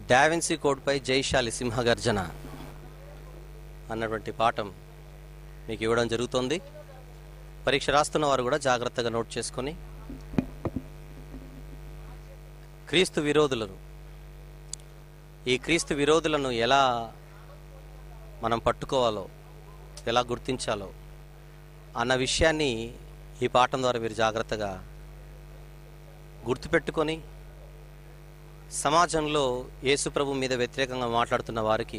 DaVinci కోడ్పై జైశాలి సింహగర్జన అన్నటువంటి పాఠం మీకు ఇవ్వడం జరుగుతుంది పరీక్ష రాస్తున్న వారు కూడా జాగ్రత్తగా నోట్ చేసుకొని క్రీస్తు విరోధులను ఈ క్రీస్తు విరోధులను ఎలా మనం పట్టుకోవాలో ఎలా గుర్తించాలో అన్న విషయాన్ని ఈ పాఠం ద్వారా మీరు జాగ్రత్తగా గుర్తుపెట్టుకొని సమాజంలో యేసుప్రభు మీద వ్యతిరేకంగా మాట్లాడుతున్న వారికి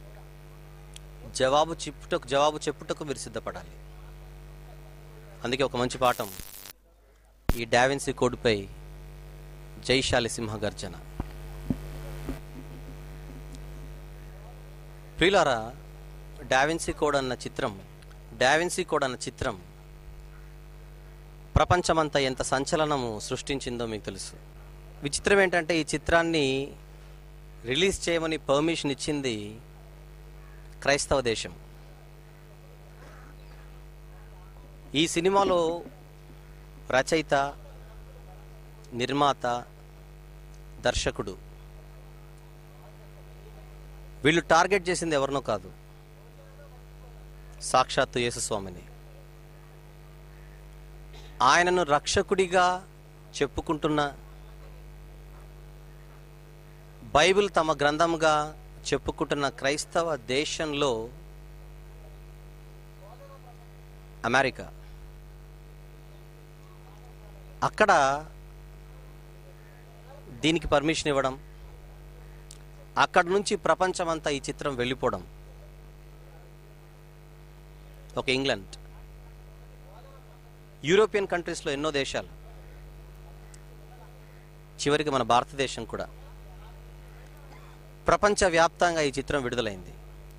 జవాబు చెప్పుటకు జవాబు చెప్పుటకు మీరు సిద్ధపడాలి అందుకే ఒక మంచి పాఠం ఈ డావెన్సీ కోడ్పై జైశాలి సింహ గర్జన ప్రియులారా డావెన్సీ కోడ్ అన్న చిత్రం డావెన్సీ కోడ్ అన్న చిత్రం ప్రపంచమంతా ఎంత సంచలనము సృష్టించిందో మీకు తెలుసు విచిత్రం ఏంటంటే ఈ చిత్రాన్ని రిలీజ్ చేయమని పర్మిషన్ ఇచ్చింది క్రైస్తవ దేశం ఈ సినిమాలో రచయిత నిర్మాత దర్శకుడు వీళ్ళు టార్గెట్ చేసింది ఎవరినో కాదు సాక్షాత్తు యేసుస్వామిని ఆయనను రక్షకుడిగా చెప్పుకుంటున్న బైబిల్ తమ గ్రంథంగా చెప్పుకుంటున్న క్రైస్తవ దేశంలో అమెరికా అక్కడ దీనికి పర్మిషన్ ఇవ్వడం అక్కడి నుంచి ప్రపంచమంతా ఈ చిత్రం వెళ్ళిపోవడం ఒక ఇంగ్లాండ్ యూరోపియన్ కంట్రీస్లో ఎన్నో దేశాలు చివరికి మన భారతదేశం కూడా ప్రపంచవ్యాప్తంగా ఈ చిత్రం విడుదలైంది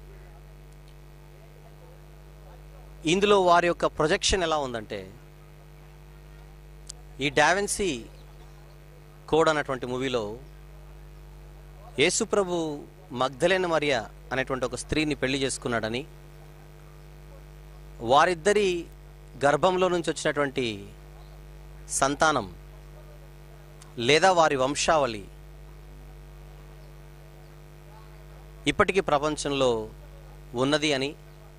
ఇందులో వారి యొక్క ప్రొజెక్షన్ ఎలా ఉందంటే ఈ డావెన్సీ కోడ్ అన్నటువంటి మూవీలో యేసుప్రభు మగ్ధలేన మరియా అనేటువంటి ఒక స్త్రీని పెళ్లి చేసుకున్నాడని వారిద్దరి గర్భంలో నుంచి వచ్చినటువంటి సంతానం లేదా వారి వంశావళి ఇప్పటికీ ప్రపంచంలో ఉన్నది అని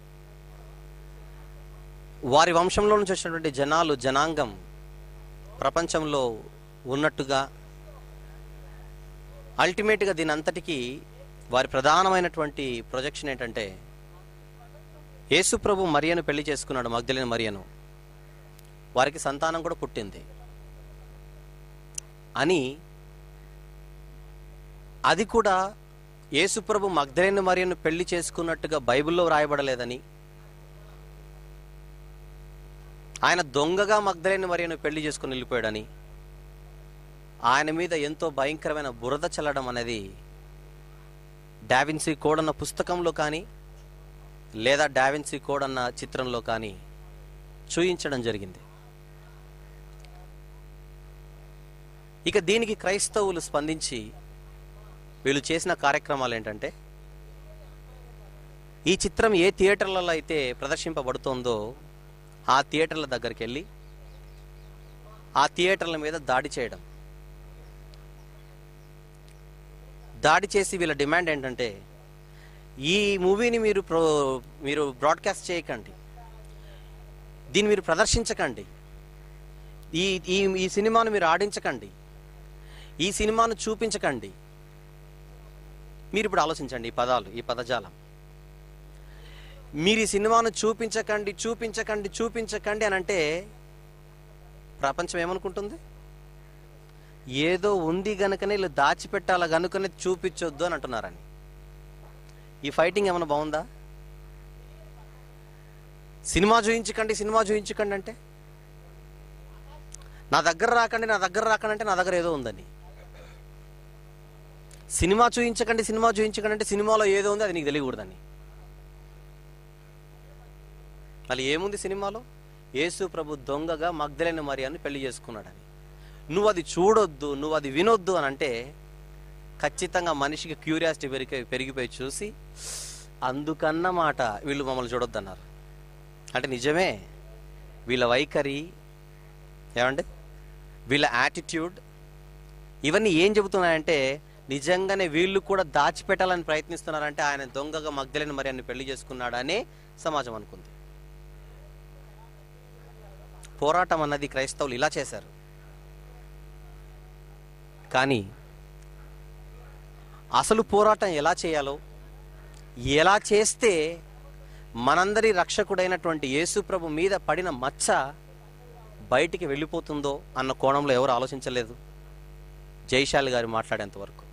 వారి వంశంలో నుంచి వచ్చినటువంటి జనాలు జనాంగం ప్రపంచంలో ఉన్నట్టుగా అల్టిమేట్గా దీని అంతటికీ వారి ప్రధానమైనటువంటి ప్రొజెక్షన్ ఏంటంటే యేసు ప్రభు మరియను పెళ్లి చేసుకున్నాడు మగ్ధలేని మరియను వారికి సంతానం కూడా పుట్టింది అని అది కూడా యేసుప్రభు మగ్ధలేని మరియను పెళ్లి చేసుకున్నట్టుగా బైబిల్లో వ్రాయబడలేదని ఆయన దొంగగా మగ్ధలేని మరియను పెళ్లి చేసుకుని వెళ్ళిపోయాడని ఆయన మీద ఎంతో భయంకరమైన బురద చల్లడం అనేది డావిన్సీ కోడ్ అన్న పుస్తకంలో కానీ లేదా డావిన్సీ కోడ్ అన్న చిత్రంలో కానీ చూయించడం జరిగింది ఇక దీనికి క్రైస్తవులు స్పందించి వీళ్ళు చేసిన కార్యక్రమాలు ఏంటంటే ఈ చిత్రం ఏ థియేటర్లలో అయితే ప్రదర్శింపబడుతోందో ఆ థియేటర్ల దగ్గరికి వెళ్ళి ఆ థియేటర్ల మీద దాడి చేయడం దాడి చేసి వీళ్ళ డిమాండ్ ఏంటంటే ఈ మూవీని మీరు ప్రో మీరు బ్రాడ్కాస్ట్ చేయకండి దీన్ని మీరు ప్రదర్శించకండి ఈ ఈ ఈ సినిమాను మీరు ఆడించకండి ఈ సినిమాను చూపించకండి మీరు ఇప్పుడు ఆలోచించండి ఈ పదాలు ఈ పదజాలం మీరు ఈ సినిమాను చూపించకండి చూపించకండి చూపించకండి అని అంటే ప్రపంచం ఏమనుకుంటుంది ఏదో ఉంది గనుకనే వీళ్ళు దాచిపెట్టాల గనుకనే చూపించొద్దు అని అంటున్నారని ఈ ఫైటింగ్ ఏమైనా బాగుందా సినిమా చూయించకండి సినిమా చూయించకండి అంటే నా దగ్గర రాకండి నా దగ్గర రాకండి అంటే నా దగ్గర ఏదో ఉందని సినిమా చూయించకండి సినిమా చూయించకండి అంటే సినిమాలో ఏదో ఉంది అది నీకు తెలియకూడదని మళ్ళీ ఏముంది సినిమాలో యేసు ప్రభు దొంగగా మగ్ధలేని మరియాన్ని పెళ్లి చేసుకున్నాడని నువ్వు అది చూడొద్దు నువ్వు అది వినొద్దు అని అంటే ఖచ్చితంగా మనిషికి క్యూరియాసిటీ పెరిగి పెరిగిపోయి చూసి అందుకన్నమాట వీళ్ళు మమ్మల్ని చూడొద్దన్నారు అంటే నిజమే వీళ్ళ వైఖరి ఏమండి వీళ్ళ యాటిట్యూడ్ ఇవన్నీ ఏం చెబుతున్నాయంటే నిజంగానే వీళ్ళు కూడా దాచిపెట్టాలని ప్రయత్నిస్తున్నారంటే ఆయన దొంగగా మగ్ధలేని మరి ఆయన పెళ్లి చేసుకున్నాడనే సమాజం అనుకుంది పోరాటం అన్నది క్రైస్తవులు ఇలా చేశారు కానీ అసలు పోరాటం ఎలా చేయాలో ఎలా చేస్తే మనందరి రక్షకుడైనటువంటి యేసుప్రభు మీద పడిన మచ్చ బయటికి వెళ్ళిపోతుందో అన్న కోణంలో ఎవరు ఆలోచించలేదు జైశాలి గారు మాట్లాడేంత వరకు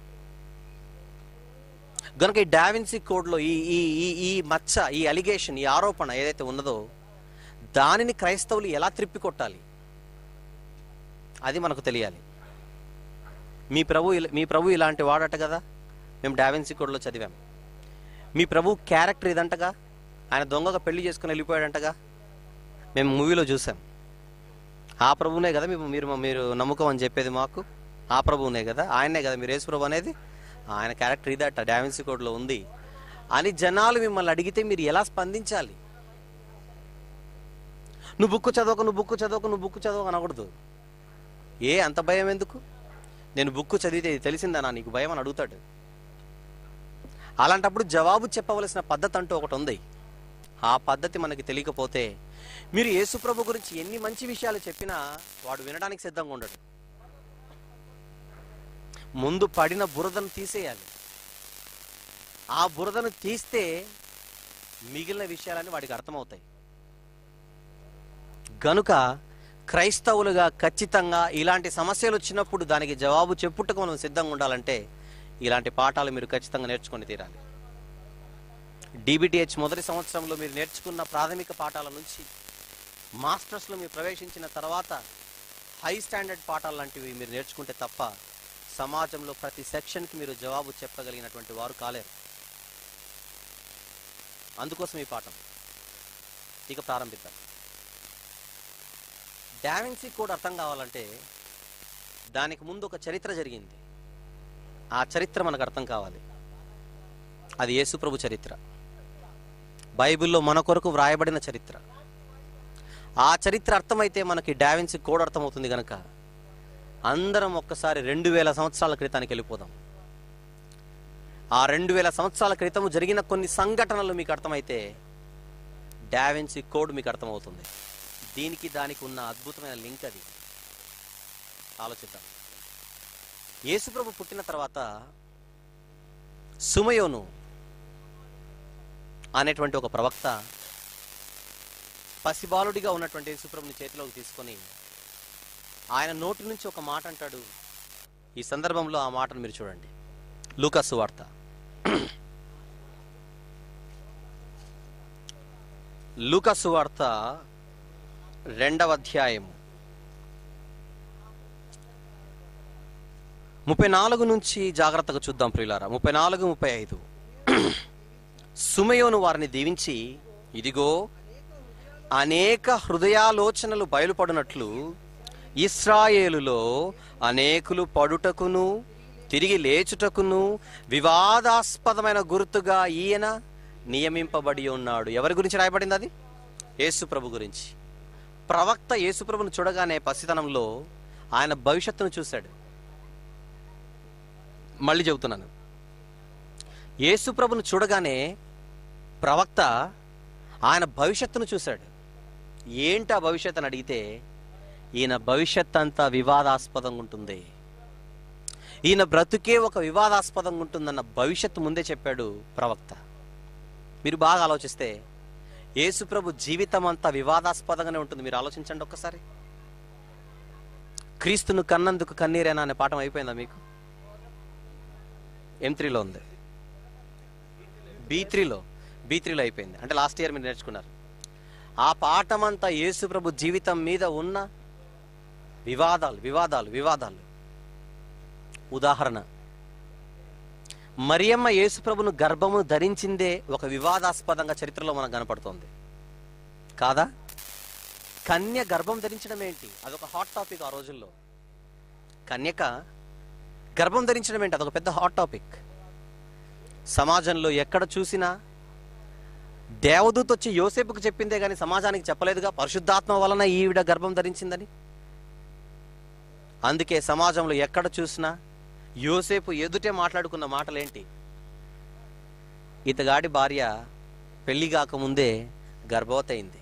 గనుక ఈ డావిన్సీ కోడ్లో ఈ ఈ ఈ ఈ మచ్చ ఈ అలిగేషన్ ఈ ఆరోపణ ఏదైతే ఉన్నదో దానిని క్రైస్తవులు ఎలా త్రిప్పికొట్టాలి అది మనకు తెలియాలి మీ ప్రభు ఇలా- మీ ప్రభు ఇలాంటి వాడట కదా మేము డావిన్సీ కోడ్లో చదివాం మీ ప్రభు క్యారెక్టర్ ఇదంటగా ఆయన దొంగగా పెళ్లి చేసుకుని వెళ్ళిపోయాడంటగా మేము మూవీలో చూసాం ఆ ప్రభువునే కదా మేము మీరు మీరు నమ్మకం అని చెప్పేది మాకు ఆ ప్రభువునే కదా ఆయనే కదా మీరు యేసు ప్రభు అనేది ఆయన క్యారెక్టర్ ఇదట డావిన్సీ కోడ్లో ఉంది అని జనాలు మిమ్మల్ని అడిగితే మీరు ఎలా స్పందించాలి నువ్వు బుక్ చదవక నువ్వు బుక్ చదవక నువ్వు బుక్ చదవక అనకూడదు ఏ అంత భయం ఎందుకు నేను బుక్ చదివితే ఇది తెలిసిందనా నీకు భయం అని అడుగుతాడు అలాంటప్పుడు జవాబు చెప్పవలసిన పద్ధతి అంటూ ఒకటి ఉంది ఆ పద్ధతి మనకి తెలియకపోతే మీరు యేసుప్రభు గురించి ఎన్ని మంచి విషయాలు చెప్పినా వాడు వినడానికి సిద్ధంగా ఉండడు ముందు పడిన బురదను తీసేయాలి ఆ బురదను తీస్తే మిగిలిన విషయాలన్నీ వాడికి అర్థమవుతాయి గనుక క్రైస్తవులుగా ఖచ్చితంగా ఇలాంటి సమస్యలు వచ్చినప్పుడు దానికి జవాబు చెప్పుటకు మనం సిద్ధంగా ఉండాలంటే ఇలాంటి పాఠాలు మీరు ఖచ్చితంగా నేర్చుకొని తీరాలి డిబిటిహెచ్ మొదటి సంవత్సరంలో మీరు నేర్చుకున్న ప్రాథమిక పాఠాల నుంచి మాస్టర్స్లో మీరు ప్రవేశించిన తర్వాత హై స్టాండర్డ్ పాఠాలు లాంటివి మీరు నేర్చుకుంటే తప్ప సమాజంలో ప్రతి సెక్షన్కి మీరు జవాబు చెప్పగలిగినటువంటి వారు కాలేరు అందుకోసం ఈ పాఠం ఇక ప్రారంభిద్దాం డావిన్సీ కోడ్ అర్థం కావాలంటే దానికి ముందు ఒక చరిత్ర జరిగింది ఆ చరిత్ర మనకు అర్థం కావాలి అది యేసుప్రభు చరిత్ర బైబిల్లో మన కొరకు వ్రాయబడిన చరిత్ర ఆ చరిత్ర అర్థమైతే మనకి డావిన్సీ కోడ్ అర్థమవుతుంది గనక అందరం ఒక్కసారి రెండు వేల సంవత్సరాల క్రితానికి వెళ్ళిపోదాం ఆ రెండు వేల సంవత్సరాల క్రితం జరిగిన కొన్ని సంఘటనలు మీకు అర్థమైతే డావిన్సీ కోడ్ మీకు అర్థమవుతుంది దీనికి దానికి ఉన్న అద్భుతమైన లింక్ అది ఆలోచిద్దాం యేసుప్రభు పుట్టిన తర్వాత సుమయోను అనేటువంటి ఒక ప్రవక్త పసిబాలుడిగా ఉన్నటువంటి యేసుప్రభుని చేతిలోకి తీసుకొని ఆయన నోటి నుంచి ఒక మాట అంటాడు ఈ సందర్భంలో ఆ మాటను మీరు చూడండి లూకాసు వార్త లూకాసు వార్త రెండవ అధ్యాయము ముప్పై నాలుగు నుంచి జాగ్రత్తగా చూద్దాం ప్రియులారా ముప్పై నాలుగు ముప్పై ఐదు సుమయోను వారిని దీవించి ఇదిగో అనేక హృదయాలోచనలు బయలుపడినట్లు ఇస్రాయేలులో అనేకులు పడుటకును తిరిగి లేచుటకును వివాదాస్పదమైన గుర్తుగా ఈయన నియమింపబడి ఉన్నాడు ఎవరి గురించి రాయబడింది అది యేసుప్రభు గురించి ప్రవక్త యేసుప్రభును చూడగానే పసితనంలో ఆయన భవిష్యత్తును చూశాడు మళ్ళీ చెబుతున్నాను యేసుప్రభును చూడగానే ప్రవక్త ఆయన భవిష్యత్తును చూశాడు ఏంటి ఆ భవిష్యత్ అని అడిగితే ఈయన భవిష్యత్ అంతా వివాదాస్పదంగా ఉంటుంది ఈయన బ్రతుకే ఒక వివాదాస్పదంగా ఉంటుందన్న భవిష్యత్తు ముందే చెప్పాడు ప్రవక్త మీరు బాగా ఆలోచిస్తే యేసుప్రభు జీవితం అంతా వివాదాస్పదంగానే ఉంటుంది మీరు ఆలోచించండి ఒక్కసారి క్రీస్తును కన్నందుకు కన్నీరేనా అనే పాఠం అయిపోయిందా మీకు ఎం త్రీలో ఉంది బీ త్రీలో బీ త్రీలో అయిపోయింది అంటే లాస్ట్ ఇయర్ మీరు నేర్చుకున్నారు ఆ పాఠం అంతా యేసుప్రభు జీవితం మీద ఉన్న వివాదాలు వివాదాలు వివాదాలు ఉదాహరణ మరియమ్మ యేసుప్రభును గర్భము ధరించిందే ఒక వివాదాస్పదంగా చరిత్రలో మనకు కనపడుతోంది కాదా కన్య గర్భం ధరించడం ఏంటి అదొక హాట్ టాపిక్ ఆ రోజుల్లో కన్యక గర్భం ధరించడం ఏంటి అదొక పెద్ద హాట్ టాపిక్ సమాజంలో ఎక్కడ చూసినా దేవదూత వచ్చి యోసేపుకు చెప్పిందే కానీ సమాజానికి చెప్పలేదుగా పరిశుద్ధాత్మ వలన ఈవిడ గర్భం ధరించిందని అందుకే సమాజంలో ఎక్కడ చూసినా యోసేపు ఎదుటే మాట్లాడుకున్న మాటలేంటి ఇతగాడి భార్య పెళ్లి కాకముందే గర్భవతి అయింది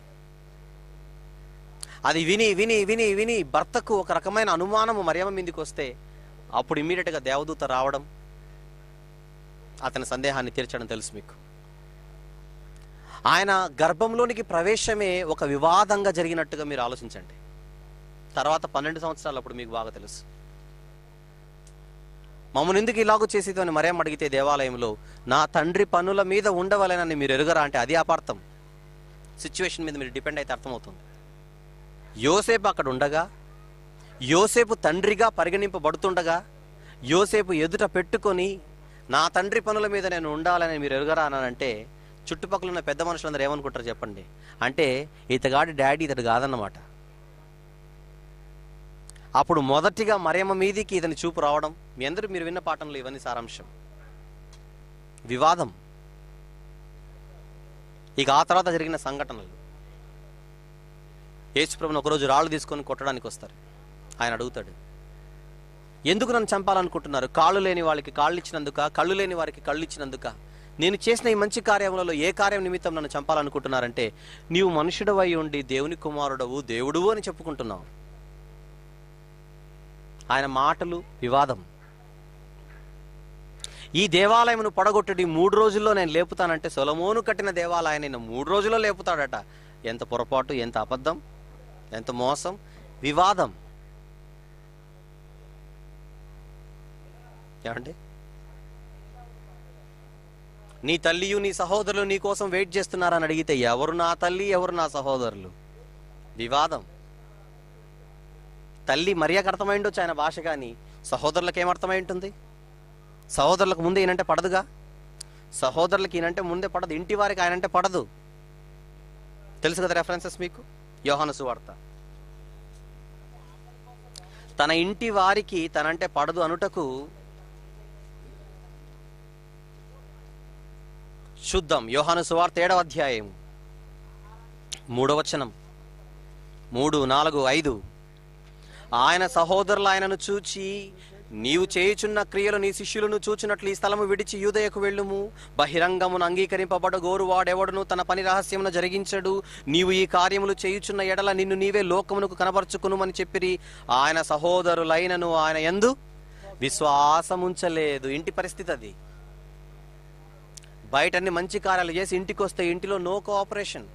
అది విని విని విని విని భర్తకు ఒక రకమైన అనుమానము మరియమ్మ మీదకి వస్తే అప్పుడు ఇమ్మీడియట్గా దేవదూత రావడం అతని సందేహాన్ని తీర్చడం తెలుసు మీకు ఆయన గర్భంలోనికి ప్రవేశమే ఒక వివాదంగా జరిగినట్టుగా మీరు ఆలోచించండి తర్వాత పన్నెండు సంవత్సరాలు అప్పుడు మీకు బాగా తెలుసు మమ్మల్ని ఎందుకు ఇలాగూ చేసేది అని మరేం అడిగితే దేవాలయంలో నా తండ్రి పనుల మీద ఉండవలేనని మీరు ఎరుగరా అంటే అది అపార్థం సిచ్యువేషన్ మీద మీరు డిపెండ్ అయితే అర్థమవుతుంది యోసేపు అక్కడ ఉండగా యోసేపు తండ్రిగా పరిగణింపబడుతుండగా యోసేపు ఎదుట పెట్టుకొని నా తండ్రి పనుల మీద నేను ఉండాలని మీరు ఎరుగరా అనంటే చుట్టుపక్కల ఉన్న పెద్ద మనుషులందరూ ఏమనుకుంటారు చెప్పండి అంటే ఇతగాడి డాడీ ఇతడు కాదన్నమాట అప్పుడు మొదటిగా మరియమ్మ మీదికి ఇతని చూపు రావడం మీ అందరూ మీరు విన్న పాఠంలో ఇవన్నీ సారాంశం వివాదం ఇక ఆ తర్వాత జరిగిన సంఘటనలు యేసుప్రభుని ఒకరోజు రాళ్ళు తీసుకొని కొట్టడానికి వస్తారు ఆయన అడుగుతాడు ఎందుకు నన్ను చంపాలనుకుంటున్నారు కాళ్ళు లేని వాళ్ళకి కాళ్ళు ఇచ్చినందుక కళ్ళు లేని వారికి కళ్ళు ఇచ్చినందుక నేను చేసిన ఈ మంచి కార్యములలో ఏ కార్యం నిమిత్తం నన్ను చంపాలనుకుంటున్నారంటే నీవు మనుషుడవై ఉండి దేవుని కుమారుడవు దేవుడువు అని చెప్పుకుంటున్నావు ఆయన మాటలు వివాదం ఈ దేవాలయమును పడగొట్టుడి మూడు రోజుల్లో నేను లేపుతానంటే సొలమోను కట్టిన దేవాలయాన్ని నేను మూడు రోజుల్లో లేపుతాడట ఎంత పొరపాటు ఎంత అబద్ధం ఎంత మోసం వివాదం ఏమండి నీ తల్లియు నీ సహోదరులు నీ కోసం వెయిట్ చేస్తున్నారని అడిగితే ఎవరు నా తల్లి ఎవరు నా సహోదరులు వివాదం తల్లి మరియకు అర్థమై ఉండొచ్చు ఆయన భాష కానీ సహోదరులకు ఏమర్థమై ఉంటుంది సహోదరులకు ముందే ఈయనంటే పడదుగా సహోదరులకు ఈయనంటే ముందే పడదు ఇంటి వారికి ఆయనంటే పడదు తెలుసు కదా రెఫరెన్సెస్ మీకు యోహాను సువార్త తన ఇంటి వారికి తనంటే పడదు అనుటకు శుద్ధం యోహాను సువార్త ఏడవ అధ్యాయం మూడవ వచనం మూడు నాలుగు ఐదు ఆయన సహోదరులు ఆయనను చూచి నీవు చేయుచున్న క్రియలు నీ శిష్యులను చూచినట్లు ఈ స్థలము విడిచి యూదయకు వెళ్ళుము బహిరంగమును అంగీకరింపబడ గోరు వాడెవడును తన పని రహస్యమును జరిగించడు నీవు ఈ కార్యములు చేయుచున్న ఎడల నిన్ను నీవే లోకమునకు కనబరుచుకునుమని చెప్పిరి ఆయన సహోదరులైనను ఆయన ఎందు విశ్వాసముంచలేదు ఇంటి పరిస్థితి అది బయట అన్ని మంచి కార్యాలు చేసి ఇంటికి వస్తే ఇంటిలో నో కోఆపరేషన్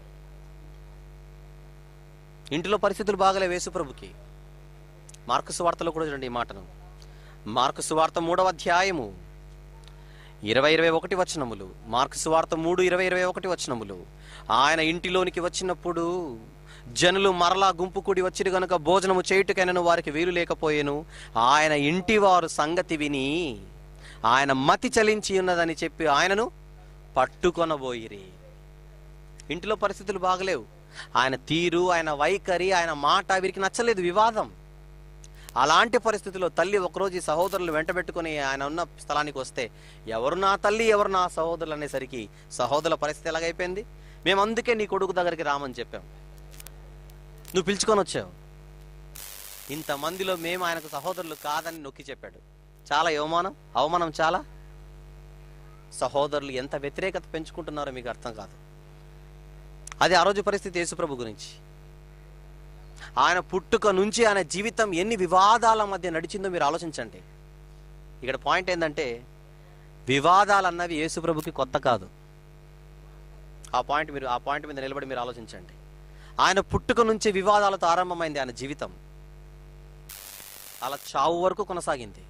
ఇంటిలో పరిస్థితులు బాగలేవు యేసుప్రభుకి మార్కు సువార్తలో కూడా చూడండి ఈ మాటను మార్కు సువార్త మూడవ అధ్యాయము ఇరవై ఇరవై ఒకటి వచనములు మార్కు సువార్త మూడు ఇరవై ఇరవై ఒకటి వచనములు ఆయన ఇంటిలోనికి వచ్చినప్పుడు జనులు మరలా గుంపు కూడి వచ్చిరు గనుక భోజనము చేయుటకైనను వారికి వీలు లేకపోయేను ఆయన ఇంటి వారు సంగతి విని ఆయన మతి చలించి ఉన్నదని చెప్పి ఆయనను పట్టుకొనబోయిరి ఇంటిలో పరిస్థితులు బాగలేవు ఆయన తీరు ఆయన వైఖరి ఆయన మాట వీరికి నచ్చలేదు వివాదం అలాంటి పరిస్థితిలో తల్లి ఒకరోజు ఈ సహోదరులు వెంటబెట్టుకుని ఆయన ఉన్న స్థలానికి వస్తే ఎవరు నా తల్లి ఎవరు నా సహోదరులు అనేసరికి సహోదరుల పరిస్థితి ఎలాగైపోయింది మేము అందుకే నీ కొడుకు దగ్గరికి రామని చెప్పాం నువ్వు పిలుచుకొని వచ్చావు ఇంతమందిలో మేము ఆయనకు సహోదరులు కాదని నొక్కి చెప్పాడు చాలా అవమానం అవమానం చాలా సహోదరులు ఎంత వ్యతిరేకత పెంచుకుంటున్నారో మీకు అర్థం కాదు అది ఆ రోజు పరిస్థితి యేసుప్రభు గురించి ఆయన పుట్టుక నుంచి ఆయన జీవితం ఎన్ని వివాదాల మధ్య నడిచిందో మీరు ఆలోచించండి ఇక్కడ పాయింట్ ఏంటంటే వివాదాలు అన్నవి యేసుప్రభుకి కొత్త కాదు ఆ పాయింట్ మీరు ఆ పాయింట్ మీద నిలబడి మీరు ఆలోచించండి ఆయన పుట్టుక నుంచి వివాదాలతో ఆరంభమైంది ఆయన జీవితం అలా చావు వరకు కొనసాగింది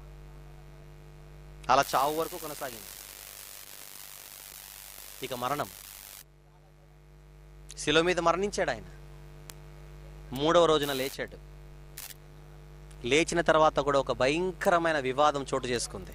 అలా చావు వరకు కొనసాగింది ఇక మరణం శిలో మీద మరణించాడు ఆయన మూడవ రోజున లేచాడు లేచిన తర్వాత కూడా ఒక భయంకరమైన వివాదం చోటు చేసుకుంది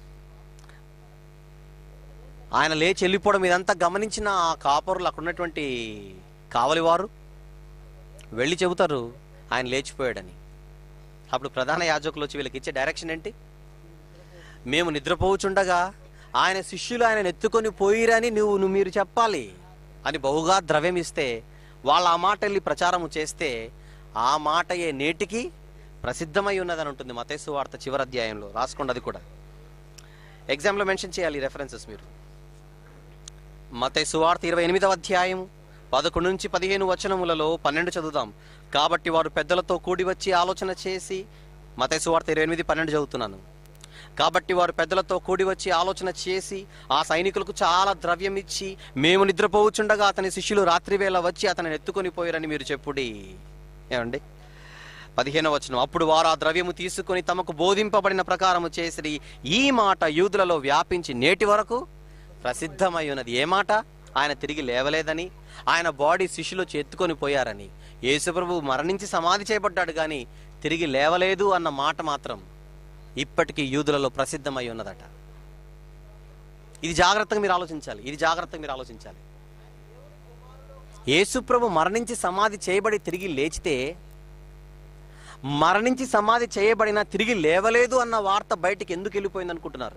ఆయన లేచి వెళ్ళిపోవడం ఇదంతా గమనించిన ఆ కాపరులు అక్కడ ఉన్నటువంటి కావలివారు వెళ్ళి చెబుతారు ఆయన లేచిపోయాడని అప్పుడు ప్రధాన యాజకులు వచ్చి వీళ్ళకి ఇచ్చే డైరెక్షన్ ఏంటి మేము నిద్రపోవుచుండగా ఆయన శిష్యులు ఆయన ఎత్తుకొని పోయిరని నువ్వు నువ్వు మీరు చెప్పాలి అని బహుగా ద్రవ్యం ఇస్తే వాళ్ళు ఆ మాట వెళ్ళి ప్రచారము చేస్తే ఆ మాటయే నేటికి ప్రసిద్ధమై ఉన్నదని ఉంటుంది మతేసు వార్త చివరి అధ్యాయంలో రాసుకోండి అది కూడా ఎగ్జామ్లో మెన్షన్ చేయాలి ఈ రెఫరెన్సెస్ మీరు మతేసు వార్త ఇరవై ఎనిమిదవ అధ్యాయం పదకొండు నుంచి పదిహేను వచనములలో పన్నెండు చదువుదాం కాబట్టి వారు పెద్దలతో కూడి వచ్చి ఆలోచన చేసి మతేసు వార్త ఇరవై ఎనిమిది పన్నెండు చదువుతున్నాను కాబట్టి వారు పెద్దలతో కూడి వచ్చి ఆలోచన చేసి ఆ సైనికులకు చాలా ద్రవ్యం ఇచ్చి మేము నిద్రపోవచ్చుండగా అతని శిష్యులు రాత్రివేళ వచ్చి అతనిని ఎత్తుకొని పోయారని మీరు చెప్పుడి ఏమండి పదిహేనవ వచనం అప్పుడు వారు ఆ ద్రవ్యము తీసుకొని తమకు బోధింపబడిన ప్రకారము చేసి ఈ మాట యూదులలో వ్యాపించి నేటి వరకు ప్రసిద్ధమై ఉన్నది ఏ మాట ఆయన తిరిగి లేవలేదని ఆయన బాడీ శిష్యులు వచ్చి ఎత్తుకొని పోయారని యేసుప్రభు మరణించి సమాధి చేయబడ్డాడు కానీ తిరిగి లేవలేదు అన్న మాట మాత్రం ఇప్పటికీ యూదులలో ప్రసిద్ధమై ఉన్నదట ఇది జాగ్రత్తగా మీరు ఆలోచించాలి ఇది జాగ్రత్తగా మీరు ఆలోచించాలి యేసుప్రభు మరణించి సమాధి చేయబడి తిరిగి లేచితే మరణించి సమాధి చేయబడిన తిరిగి లేవలేదు అన్న వార్త బయటికి ఎందుకు వెళ్ళిపోయింది అనుకుంటున్నారు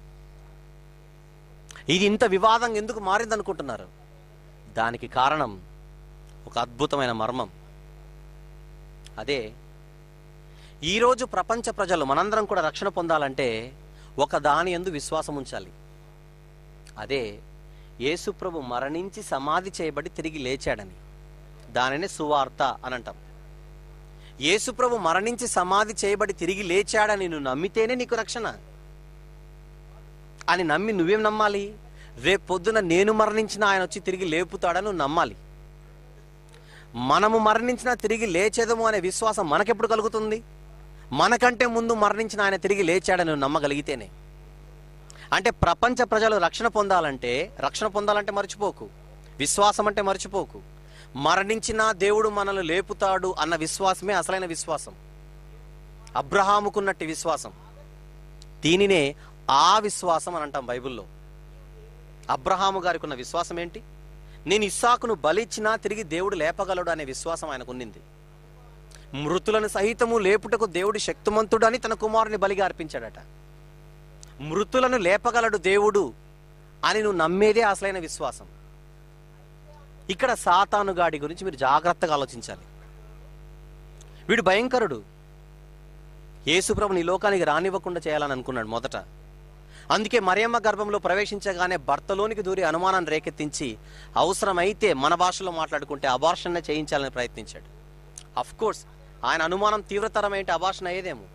ఇది ఇంత వివాదం ఎందుకు మారింది అనుకుంటున్నారు దానికి కారణం ఒక అద్భుతమైన మర్మం అదే ఈరోజు ప్రపంచ ప్రజలు మనందరం కూడా రక్షణ పొందాలంటే ఒక దాని ఎందు విశ్వాసం ఉంచాలి అదే యేసుప్రభు మరణించి సమాధి చేయబడి తిరిగి లేచాడని దానినే సువార్త అని అంటాం యేసుప్రభు మరణించి సమాధి చేయబడి తిరిగి లేచాడని నువ్వు నమ్మితేనే నీకు రక్షణ అని నమ్మి నువ్వేం నమ్మాలి రేపు పొద్దున నేను మరణించిన ఆయన వచ్చి తిరిగి లేపుతాడని నువ్వు నమ్మాలి మనము మరణించిన తిరిగి లేచేదము అనే విశ్వాసం మనకెప్పుడు కలుగుతుంది మనకంటే ముందు మరణించిన ఆయన తిరిగి లేచాడని నువ్వు నమ్మగలిగితేనే అంటే ప్రపంచ ప్రజలు రక్షణ పొందాలంటే రక్షణ పొందాలంటే మర్చిపోకు విశ్వాసం అంటే మర్చిపోకు మరణించిన దేవుడు మనల్ని లేపుతాడు అన్న విశ్వాసమే అసలైన విశ్వాసం అబ్రహాముకున్నట్టు విశ్వాసం దీనినే ఆ విశ్వాసం అని అంటాం బైబిల్లో అబ్రహాము గారికి ఉన్న విశ్వాసం ఏంటి నేను ఇస్సాకును బలిచ్చినా తిరిగి దేవుడు లేపగలడు అనే విశ్వాసం ఆయనకు ఉన్నింది మృతులను సహితము లేపుటకు దేవుడు శక్తిమంతుడు అని తన కుమారుని బలిగా అర్పించాడట మృతులను లేపగలడు దేవుడు అని నువ్వు నమ్మేదే అసలైన విశ్వాసం ఇక్కడ సాతాను గాడి గురించి మీరు జాగ్రత్తగా ఆలోచించాలి వీడు భయంకరుడు యేసుప్రభుని ఈ లోకానికి రానివ్వకుండా చేయాలని అనుకున్నాడు మొదట అందుకే మరియమ్మ గర్భంలో ప్రవేశించగానే భర్తలోనికి దూరి అనుమానాన్ని రేకెత్తించి అవసరమైతే మన భాషలో మాట్లాడుకుంటే అబార్షణ చేయించాలని ప్రయత్నించాడు అఫ్ కోర్స్ ఆయన అనుమానం తీవ్రతరమైన అబార్షణ అయ్యేదేమో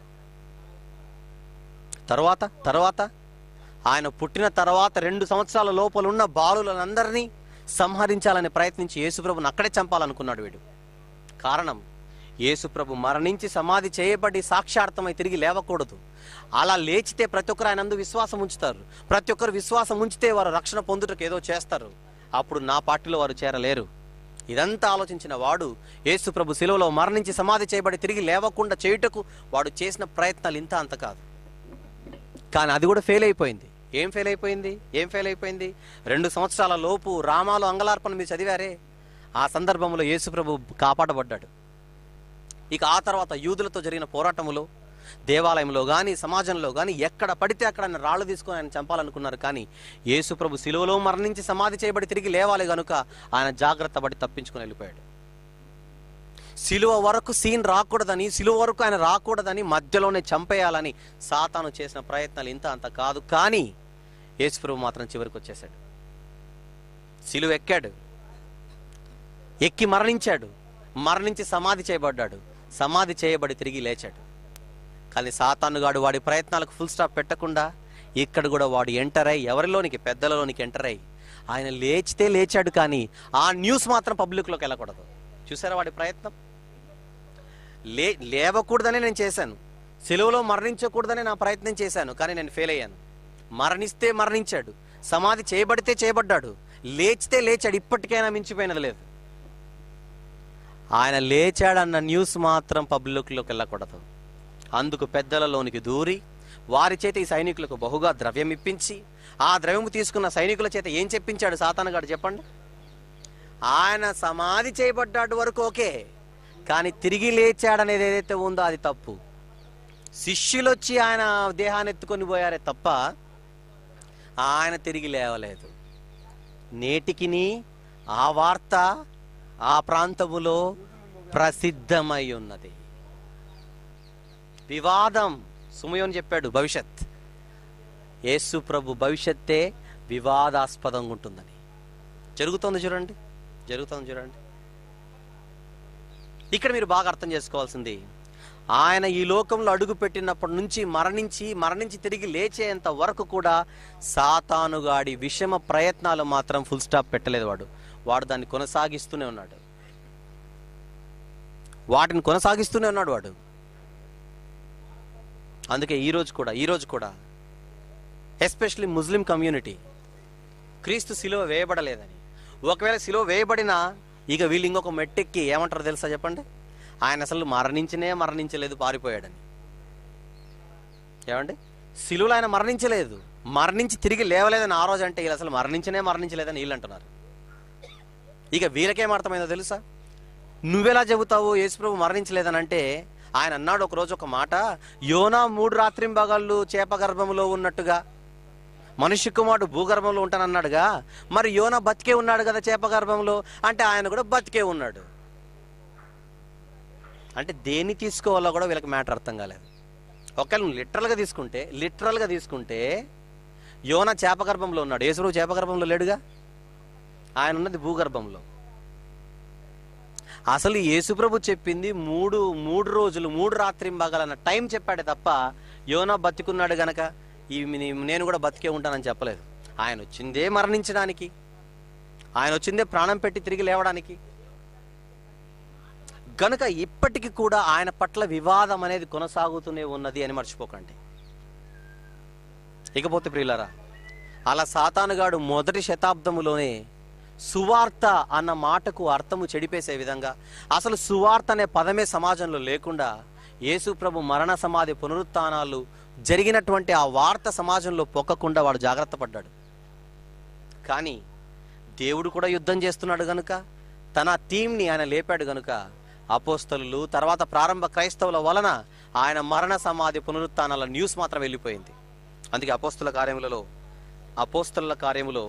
తర్వాత తర్వాత ఆయన పుట్టిన తర్వాత రెండు సంవత్సరాల లోపల ఉన్న బాలులందరినీ సంహరించాలని ప్రయత్నించి యేసుప్రభుని అక్కడే చంపాలనుకున్నాడు వీడు కారణం యేసుప్రభు మరణించి సమాధి చేయబడి సాక్షార్థమై తిరిగి లేవకూడదు అలా లేచితే ప్రతి ఒక్కరు ఆయన అందు విశ్వాసం ఉంచుతారు ప్రతి ఒక్కరు విశ్వాసం ఉంచితే వారు రక్షణ పొందుటకు ఏదో చేస్తారు అప్పుడు నా పార్టీలో వారు చేరలేరు ఇదంతా ఆలోచించిన వాడు యేసుప్రభు శిలువలో మరణించి సమాధి చేయబడి తిరిగి లేవకుండా చేయుటకు వాడు చేసిన ప్రయత్నాలు ఇంత అంత కాదు కానీ అది కూడా ఫెయిల్ అయిపోయింది ఏం ఫెయిల్ అయిపోయింది ఏం ఫెయిల్ అయిపోయింది రెండు సంవత్సరాల లోపు రామాలు అంగలార్పణ మీరు చదివారే ఆ సందర్భంలో యేసుప్రభు కాపాడబడ్డాడు ఇక ఆ తర్వాత యూదులతో జరిగిన పోరాటములో దేవాలయంలో కానీ సమాజంలో కానీ ఎక్కడ పడితే అక్కడ ఆయన రాళ్ళు తీసుకొని ఆయన చంపాలనుకున్నారు కానీ యేసుప్రభు శిలువలో మరణించి సమాధి చేయబడి తిరిగి లేవాలి గనుక ఆయన జాగ్రత్త పడి తప్పించుకొని వెళ్ళిపోయాడు సిలువ వరకు సీన్ రాకూడదని సిలువ వరకు ఆయన రాకూడదని మధ్యలోనే చంపేయాలని సాతాను చేసిన ప్రయత్నాలు ఇంత అంత కాదు కానీ యేసుప్రభు మాత్రం చివరికి వచ్చేసాడు సిలువ ఎక్కాడు ఎక్కి మరణించాడు మరణించి సమాధి చేయబడ్డాడు సమాధి చేయబడి తిరిగి లేచాడు కానీ సాతానుగాడు వాడి ప్రయత్నాలకు ఫుల్ స్టాప్ పెట్టకుండా ఇక్కడ కూడా వాడు ఎంటర్ అయ్యి ఎవరిలోనికి పెద్దలలోనికి ఎంటర్ అయ్యి ఆయన లేచితే లేచాడు కానీ ఆ న్యూస్ మాత్రం పబ్లిక్లోకి వెళ్ళకూడదు చూసారా వాడి ప్రయత్నం లే లేవకూడదనే నేను చేశాను సెలవులో మరణించకూడదనే నా ప్రయత్నం చేశాను కానీ నేను ఫెయిల్ అయ్యాను మరణిస్తే మరణించాడు సమాధి చేయబడితే చేయబడ్డాడు లేచితే లేచాడు ఇప్పటికైనా మించిపోయినది లేదు ఆయన లేచాడన్న న్యూస్ మాత్రం పబ్లిక్లోకి వెళ్ళకూడదు అందుకు పెద్దలలోనికి దూరి వారి చేత ఈ సైనికులకు బహుగా ద్రవ్యం ఇప్పించి ఆ ద్రవ్యము తీసుకున్న సైనికుల చేత ఏం చెప్పించాడు సాతానగాడు చెప్పండి ఆయన సమాధి చేయబడ్డాడు వరకు ఓకే కానీ తిరిగి లేచాడనేది ఏదైతే ఉందో అది తప్పు శిష్యులు వచ్చి ఆయన దేహాన్ని ఎత్తుకొని పోయారే తప్ప ఆయన తిరిగి లేవలేదు నేటికిని ఆ వార్త ఆ ప్రాంతములో ప్రసిద్ధమై ఉన్నది వివాదం సుమయోని చెప్పాడు భవిష్యత్ యేసు ప్రభు భవిష్యత్తే వివాదాస్పదంగా ఉంటుందని జరుగుతోంది చూడండి జరుగుతోంది చూడండి ఇక్కడ మీరు బాగా అర్థం చేసుకోవాల్సింది ఆయన ఈ లోకంలో అడుగు పెట్టినప్పటి నుంచి మరణించి మరణించి తిరిగి లేచేంత వరకు కూడా సాతానుగాడి విషమ ప్రయత్నాలు మాత్రం ఫుల్ స్టాప్ పెట్టలేదు వాడు వాడు దాన్ని కొనసాగిస్తూనే ఉన్నాడు వాటిని కొనసాగిస్తూనే ఉన్నాడు వాడు అందుకే ఈ రోజు కూడా ఈ రోజు కూడా ఎస్పెషలీ ముస్లిం కమ్యూనిటీ క్రీస్తు శిలువ వేయబడలేదని ఒకవేళ శిలువ వేయబడినా ఇక వీళ్ళు ఇంకొక మెట్టెక్కి ఏమంటారు తెలుసా చెప్పండి ఆయన అసలు మరణించనే మరణించలేదు పారిపోయాడని ఏమండి శిలువలో ఆయన మరణించలేదు మరణించి తిరిగి లేవలేదని ఆ రోజు అంటే వీళ్ళు అసలు మరణించనే మరణించలేదని వీళ్ళు అంటున్నారు ఇక వీళ్ళకేం అర్థమైందో తెలుసా నువ్వెలా చెబుతావు యేసుప్రభు మరణించలేదని అంటే ఆయన అన్నాడు ఒక రోజు ఒక మాట యోనా మూడు రాత్రింబగళ్ళు చేప గర్భంలో ఉన్నట్టుగా మనుష్య కుమారుడు భూగర్భంలో ఉంటానన్నాడుగా మరి యోన బతికే ఉన్నాడు కదా చేప గర్భంలో అంటే ఆయన కూడా బతికే ఉన్నాడు అంటే దేన్ని తీసుకోవాలో కూడా వీళ్ళకి మ్యాటర్ అర్థం కాలేదు ఒకవేళ నువ్వు లిటరల్గా తీసుకుంటే లిటరల్గా తీసుకుంటే యోన చేప గర్భంలో ఉన్నాడు యేసుప్రభు చేప గర్భంలో లేడుగా ఆయన ఉన్నది భూగర్భంలో అసలు యేసుప్రభు చెప్పింది మూడు మూడు రోజులు మూడు రాత్రింబాగాలన్న టైం చెప్పాడే తప్ప యోనా బతికున్నాడు గనక ఈ నీ- నేను కూడా బతికే ఉంటానని చెప్పలేదు ఆయన వచ్చిందే మరణించడానికి ఆయన వచ్చిందే ప్రాణం పెట్టి తిరిగి లేవడానికి గనుక ఇప్పటికీ కూడా ఆయన పట్ల వివాదం అనేది కొనసాగుతూనే ఉన్నది అని మర్చిపోకండి ఇకపోతే ప్రియులరా అలా సాతానుగాడు మొదటి శతాబ్దములోనే సువార్త అన్న మాటకు అర్థము చెడిపేసే విధంగా అసలు సువార్త అనే పదమే సమాజంలో లేకుండా యేసు ప్రభు మరణ సమాధి పునరుత్థానాలు జరిగినటువంటి ఆ వార్త సమాజంలో పొక్కకుండా వాడు జాగ్రత్త పడ్డాడు కానీ దేవుడు కూడా యుద్ధం చేస్తున్నాడు గనుక తన టీంని ఆయన లేపాడు గనుక అపోస్తలు తర్వాత ప్రారంభ క్రైస్తవుల వలన ఆయన మరణ సమాధి పునరుత్థానాల న్యూస్ మాత్రం వెళ్ళిపోయింది అందుకే అపోస్తుల కార్యములలో అపోస్తల కార్యములో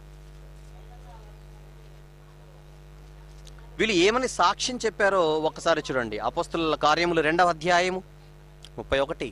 వీళ్ళు ఏమని సాక్ష్యం చెప్పారో ఒక్కసారి చూడండి అపోస్తుల కార్యములు రెండవ అధ్యాయము ముప్పై ఒకటి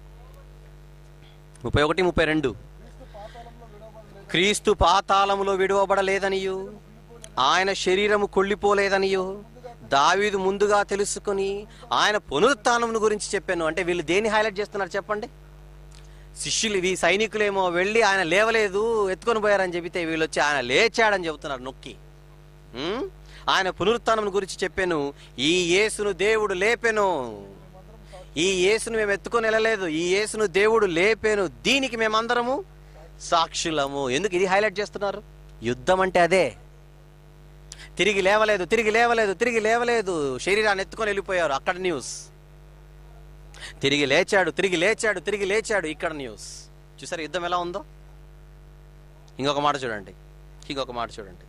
ముప్పై ఒకటి ముప్పై రెండు క్రీస్తు పాతాళములో విడువబడలేదనియు ఆయన శరీరము కుళ్ళిపోలేదనియు దావీదు ముందుగా తెలుసుకొని ఆయన పునరుత్థానమును గురించి చెప్పాను అంటే వీళ్ళు దేన్ని హైలైట్ చేస్తున్నారు చెప్పండి శిష్యులు ఈ సైనికులేమో వెళ్ళి ఆయన లేవలేదు ఎత్తుకొని పోయారని చెబితే వీళ్ళు వచ్చి ఆయన లేచాడని చెబుతున్నారు నొక్కి ఉం? ఆయన పునరుత్థానం గురించి చెప్పాను ఈ యేసును దేవుడు లేపెను ఈ యేసును మేము ఎత్తుకొని వెళ్ళలేదు ఈ యేసును దేవుడు లేపెను దీనికి మేమందరము సాక్షులము ఎందుకు ఇది హైలైట్ చేస్తున్నారు యుద్ధం అంటే అదే తిరిగి లేవలేదు తిరిగి లేవలేదు తిరిగి లేవలేదు శరీరాన్ని ఎత్తుకొని వెళ్ళిపోయారు అక్కడ న్యూస్ తిరిగి లేచాడు తిరిగి లేచాడు తిరిగి లేచాడు ఇక్కడ న్యూస్ చూసారు యుద్ధం ఎలా ఉందో ఇంకొక మాట చూడండి ఇంకొక మాట చూడండి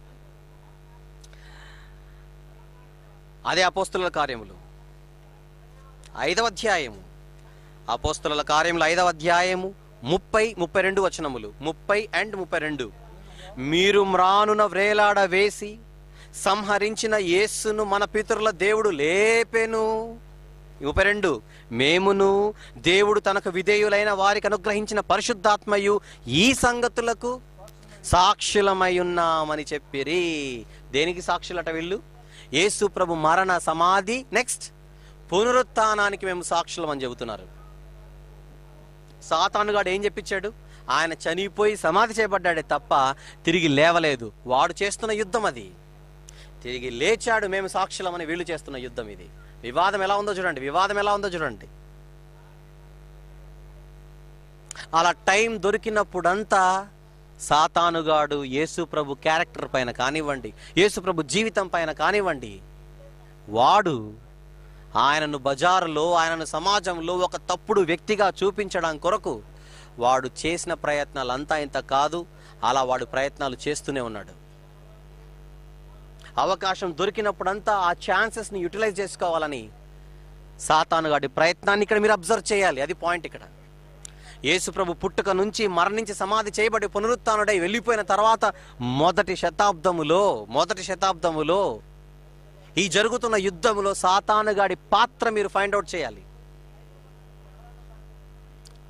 అదే అపోస్తుల కార్యములు ఐదవ అధ్యాయము అపోస్తుల కార్యములు ఐదవ అధ్యాయము ముప్పై ముప్పై రెండు వచనములు ముప్పై అండ్ ముప్పై రెండు మీరు మ్రానున వ్రేలాడ వేసి సంహరించిన యేస్సును మన పితరుల దేవుడు లేపెను ముప్పై రెండు మేమును దేవుడు తనకు విధేయులైన వారికి అనుగ్రహించిన పరిశుద్ధాత్మయు ఈ సంగతులకు సాక్షులమై ఉన్నామని చెప్పిరి దేనికి సాక్షులట వీళ్ళు యేసు ప్రభు మరణ సమాధి నెక్స్ట్ పునరుత్థానానికి మేము సాక్షులం అని చెబుతున్నారు సాతానుగాడు ఏం చెప్పించాడు ఆయన చనిపోయి సమాధి చేయబడ్డాడే తప్ప తిరిగి లేవలేదు వాడు చేస్తున్న యుద్ధం అది తిరిగి లేచాడు మేము సాక్షులమని వీళ్ళు చేస్తున్న యుద్ధం ఇది వివాదం ఎలా ఉందో చూడండి వివాదం ఎలా ఉందో చూడండి అలా టైం దొరికినప్పుడంతా సాతానుగాడు యేసు ప్రభు క్యారెక్టర్ పైన కానివ్వండి యేసు ప్రభు జీవితం పైన కానివ్వండి వాడు ఆయనను బజారులో ఆయనను సమాజంలో ఒక తప్పుడు వ్యక్తిగా చూపించడం కొరకు వాడు చేసిన ప్రయత్నాలు అంతా ఇంత కాదు అలా వాడు ప్రయత్నాలు చేస్తూనే ఉన్నాడు అవకాశం దొరికినప్పుడంతా ఆ ఛాన్సెస్ని యూటిలైజ్ చేసుకోవాలని సాతానుగాడి ప్రయత్నాన్ని ఇక్కడ మీరు అబ్జర్వ్ చేయాలి అది పాయింట్ ఇక్కడ యేసుప్రభు పుట్టుక నుంచి మరణించి సమాధి చేయబడి పునరుత్డై వెళ్ళిపోయిన తర్వాత మొదటి శతాబ్దములో మొదటి శతాబ్దములో ఈ జరుగుతున్న యుద్ధములో సాతానుగాడి పాత్ర మీరు ఫైండ్ అవుట్ చేయాలి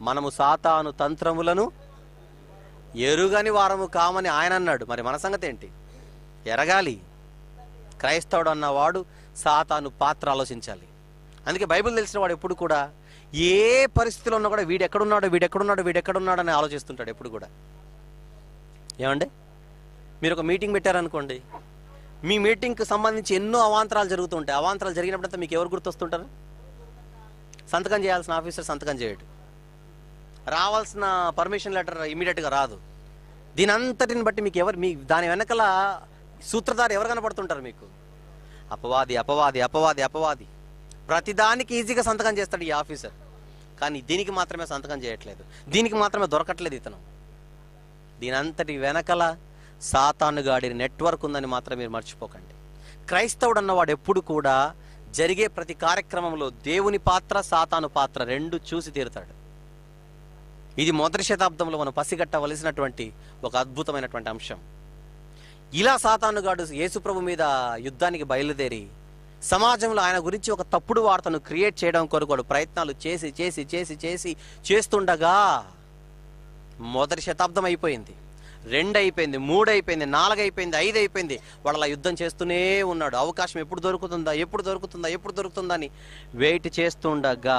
మనము సాతాను తంత్రములను ఎరుగని వారము కామని ఆయన అన్నాడు మరి మన సంగతి ఏంటి ఎరగాలి క్రైస్తవుడు అన్నవాడు సాతాను పాత్ర ఆలోచించాలి అందుకే బైబిల్ తెలిసిన వాడు ఎప్పుడు కూడా ఏ పరిస్థితిలో ఉన్నా కూడా వీడు ఎక్కడున్నాడో వీడు ఎక్కడున్నాడో వీడు ఎక్కడున్నాడో అని ఆలోచిస్తుంటాడు ఎప్పుడు కూడా ఏమండి మీరు ఒక మీటింగ్ పెట్టారనుకోండి మీ మీటింగ్కి సంబంధించి ఎన్నో అవాంతరాలు జరుగుతుంటాయి అవాంతరాలు జరిగినప్పుడంతా మీకు ఎవరు గుర్తొస్తుంటారు సంతకం చేయాల్సిన ఆఫీసర్ సంతకం చేయడు రావాల్సిన పర్మిషన్ లెటర్ ఇమీడియట్గా రాదు దీని అంతటిని బట్టి మీకు ఎవరు మీ దాని వెనకల సూత్రధారి ఎవరు కనపడుతుంటారు మీకు అపవాది అపవాది అపవాది అపవాది ప్రతిదానికి ఈజీగా సంతకం చేస్తాడు ఈ ఆఫీసర్ కానీ దీనికి మాత్రమే సంతకం చేయట్లేదు దీనికి మాత్రమే దొరకట్లేదు ఇతను దీని అంతటి వెనకల సాతానుగాడి నెట్వర్క్ ఉందని మాత్రం మీరు మర్చిపోకండి క్రైస్తవుడు అన్నవాడు ఎప్పుడు కూడా జరిగే ప్రతి కార్యక్రమంలో దేవుని పాత్ర సాతాను పాత్ర రెండు చూసి తీరుతాడు ఇది మొదటి శతాబ్దంలో మనం పసిగట్టవలసినటువంటి ఒక అద్భుతమైనటువంటి అంశం ఇలా సాతానుగాడు యేసుప్రభు మీద యుద్ధానికి బయలుదేరి సమాజంలో ఆయన గురించి ఒక తప్పుడు వార్తను క్రియేట్ చేయడం కొరకు వాడు ప్రయత్నాలు చేసి చేసి చేసి చేసి చేస్తుండగా మొదటి శతాబ్దం అయిపోయింది రెండు అయిపోయింది మూడు అయిపోయింది నాలుగు అయిపోయింది ఐదు అయిపోయింది వాడు అలా యుద్ధం చేస్తూనే ఉన్నాడు అవకాశం ఎప్పుడు దొరుకుతుందా ఎప్పుడు దొరుకుతుందా ఎప్పుడు దొరుకుతుందా అని వెయిట్ చేస్తుండగా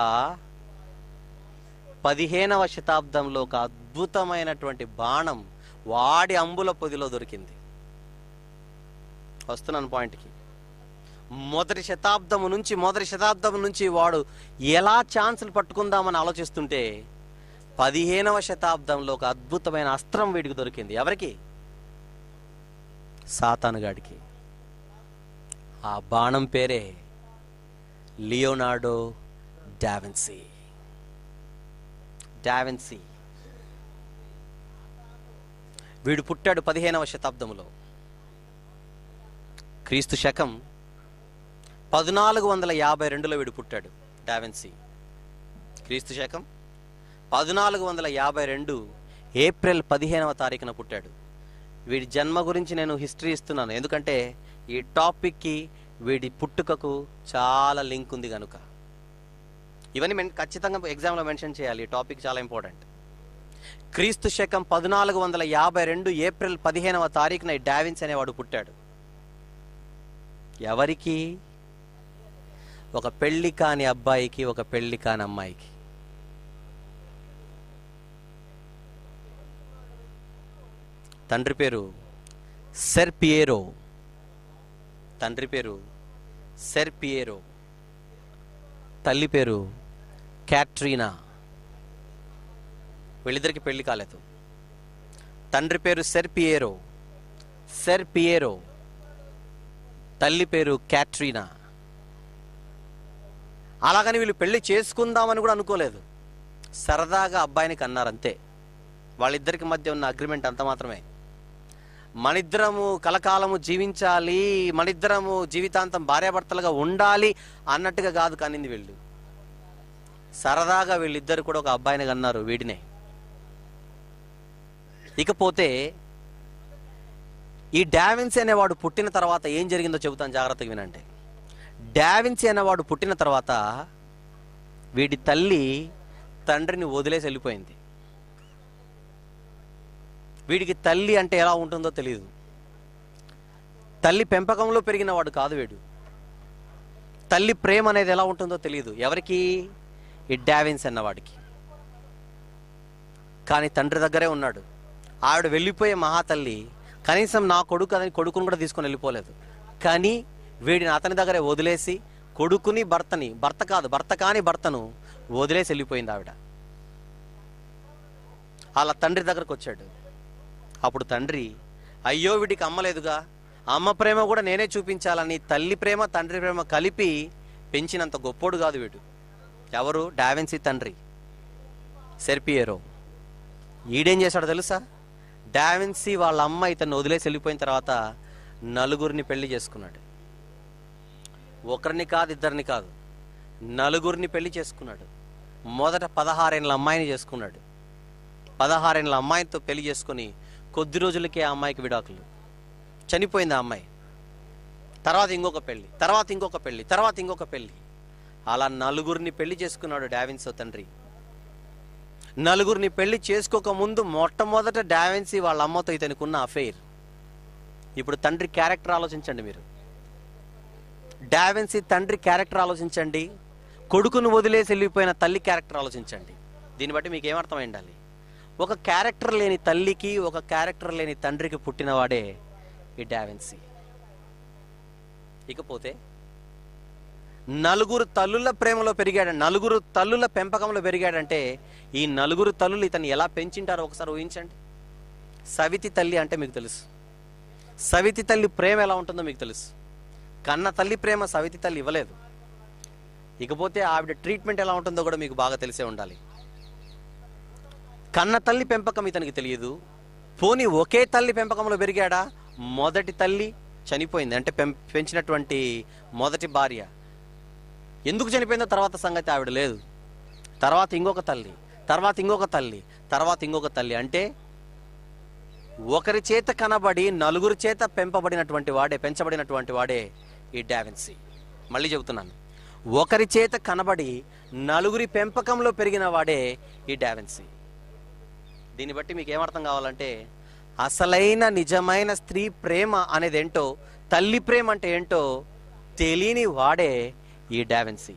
పదిహేనవ శతాబ్దంలో ఒక అద్భుతమైనటువంటి బాణం వాడి అంబుల పొదిలో దొరికింది వస్తున్నాను పాయింట్కి మొదటి శతాబ్దము నుంచి మొదటి శతాబ్దం నుంచి వాడు ఎలా ఛాన్సులు పట్టుకుందామని ఆలోచిస్తుంటే పదిహేనవ శతాబ్దంలో ఒక అద్భుతమైన అస్త్రం వీడికి దొరికింది ఎవరికి సాతానుగాడికి ఆ బాణం పేరే లియోనార్డో డావెన్సీ డావెన్సీ వీడు పుట్టాడు పదిహేనవ శతాబ్దంలో క్రీస్తు శకం పద్నాలుగు వందల యాభై రెండులో వీడు పుట్టాడు డావెన్సీ క్రీస్తు శకం పద్నాలుగు వందల యాభై రెండు ఏప్రిల్ పదిహేనవ తారీఖున పుట్టాడు వీడి జన్మ గురించి నేను హిస్టరీ ఇస్తున్నాను ఎందుకంటే ఈ టాపిక్కి వీడి పుట్టుకకు చాలా లింక్ ఉంది కనుక ఇవన్నీ మెన్ ఖచ్చితంగా ఎగ్జామ్లో మెన్షన్ చేయాలి ఈ టాపిక్ చాలా ఇంపార్టెంట్ క్రీస్తు శకం పద్నాలుగు వందల యాభై రెండు ఏప్రిల్ పదిహేనవ తారీఖున ఈ డావిన్స్ అనేవాడు పుట్టాడు ఎవరికి ఒక పెళ్లి కాని అబ్బాయికి ఒక పెళ్లి కాని అమ్మాయికి తండ్రి పేరు సెర్పియేరో తండ్రి పేరు సెర్పియేరో తల్లి పేరు క్యాట్రీనా వీళ్ళిద్దరికి పెళ్లి కాలేదు తండ్రి పేరు సెర్పియేరో సెర్పియేరో తల్లి పేరు క్యాట్రీనా అలాగని వీళ్ళు పెళ్లి చేసుకుందామని కూడా అనుకోలేదు సరదాగా అబ్బాయిని కన్నారంతే వాళ్ళిద్దరికి మధ్య ఉన్న అగ్రిమెంట్ అంత మాత్రమే మనిద్దరము కలకాలము జీవించాలి మనిద్దరము జీవితాంతం భార్యాభర్తలుగా ఉండాలి అన్నట్టుగా కాదు కనింది వీళ్ళు సరదాగా వీళ్ళిద్దరు కూడా ఒక అబ్బాయిని కన్నారు వీడినే ఇకపోతే ఈ డావిన్సీ అనేవాడు పుట్టిన తర్వాత ఏం జరిగిందో చెబుతాను జాగ్రత్తగా వినండి డావిన్సీ అనేవాడు పుట్టిన తర్వాత వీడి తల్లి తండ్రిని వదిలేసి వెళ్ళిపోయింది వీడికి తల్లి అంటే ఎలా ఉంటుందో తెలియదు తల్లి పెంపకంలో పెరిగిన వాడు కాదు వీడు తల్లి ప్రేమ అనేది ఎలా ఉంటుందో తెలియదు ఎవరికి ఈ డావిన్స్ అన్నవాడికి కానీ తండ్రి దగ్గరే ఉన్నాడు ఆవిడ వెళ్ళిపోయే మహాతల్లి కనీసం నా కొడుకు అదని కొడుకుని కూడా తీసుకొని వెళ్ళిపోలేదు కానీ వీడిని అతని దగ్గరే వదిలేసి కొడుకుని భర్తని భర్త కాదు భర్త కాని భర్తను వదిలేసి వెళ్ళిపోయింది ఆవిడ అలా తండ్రి దగ్గరకు వచ్చాడు అప్పుడు తండ్రి అయ్యో వీడికి అమ్మలేదుగా అమ్మ ప్రేమ కూడా నేనే చూపించాలని తల్లి ప్రేమ తండ్రి ప్రేమ కలిపి పెంచినంత గొప్పోడు కాదు వీడు ఎవరు డావెన్సీ తండ్రి సెర్పియేరో ఈడేం చేశాడో తెలుసా డావెన్సీ వాళ్ళ అమ్మ ఇతన్ని వదిలేసి వెళ్ళిపోయిన తర్వాత నలుగురిని పెళ్లి చేసుకున్నాడు ఒకరిని కాదు ఇద్దరిని కాదు నలుగురిని పెళ్లి చేసుకున్నాడు మొదట పదహారేళ్ళ అమ్మాయిని చేసుకున్నాడు పదహారేళ్ళ అమ్మాయితో పెళ్లి చేసుకుని కొద్ది రోజులకే ఆ అమ్మాయికి విడాకులు చనిపోయింది ఆ అమ్మాయి తర్వాత ఇంకొక పెళ్లి తర్వాత ఇంకొక పెళ్లి తర్వాత ఇంకొక పెళ్లి అలా నలుగురిని పెళ్లి చేసుకున్నాడు డావిన్సో తండ్రి నలుగురిని పెళ్లి చేసుకోక ముందు మొట్టమొదట డావెన్సీ వాళ్ళ అమ్మతో ఇతనుకున్న అఫైర్ ఇప్పుడు తండ్రి క్యారెక్టర్ ఆలోచించండి మీరు డావెన్సీ తండ్రి క్యారెక్టర్ ఆలోచించండి కొడుకును వదిలేసి వెళ్ళిపోయిన తల్లి క్యారెక్టర్ ఆలోచించండి దీన్ని బట్టి మీకు ఏమర్థమై ఉండాలి ఒక క్యారెక్టర్ లేని తల్లికి ఒక క్యారెక్టర్ లేని తండ్రికి పుట్టినవాడే ఈ డావెన్సీ ఇకపోతే నలుగురు తల్లుల ప్రేమలో పెరిగాడు నలుగురు తల్లుల పెంపకంలో పెరిగాడంటే ఈ నలుగురు తల్లులు ఇతన్ని ఎలా పెంచింటారో ఒకసారి ఊహించండి సవితి తల్లి అంటే మీకు తెలుసు సవితి తల్లి ప్రేమ ఎలా ఉంటుందో మీకు తెలుసు కన్న తల్లి ప్రేమ సవితి తల్లి ఇవ్వలేదు ఇకపోతే ఆవిడ ట్రీట్మెంట్ ఎలా ఉంటుందో కూడా మీకు బాగా తెలిసే ఉండాలి కన్న తల్లి పెంపకం ఇతనికి తెలియదు పోనీ ఒకే తల్లి పెంపకంలో పెరిగాడా మొదటి తల్లి చనిపోయింది అంటే పెం పెంచినటువంటి మొదటి భార్య ఎందుకు చనిపోయిందో తర్వాత సంగతి ఆవిడ లేదు తర్వాత ఇంకొక తల్లి తర్వాత ఇంకొక తల్లి తర్వాత ఇంకొక తల్లి అంటే ఒకరి చేత కనబడి నలుగురి చేత పెంపబడినటువంటి వాడే పెంచబడినటువంటి వాడే ఈ డావెన్సీ మళ్ళీ చెబుతున్నాను ఒకరి చేత కనబడి నలుగురి పెంపకంలో పెరిగిన వాడే ఈ డావెన్సీ దీన్ని బట్టి మీకు ఏమర్థం కావాలంటే అసలైన నిజమైన స్త్రీ ప్రేమ అనేది ఏంటో తల్లి ప్రేమ అంటే ఏంటో తెలియని వాడే ఈ డావెన్సీ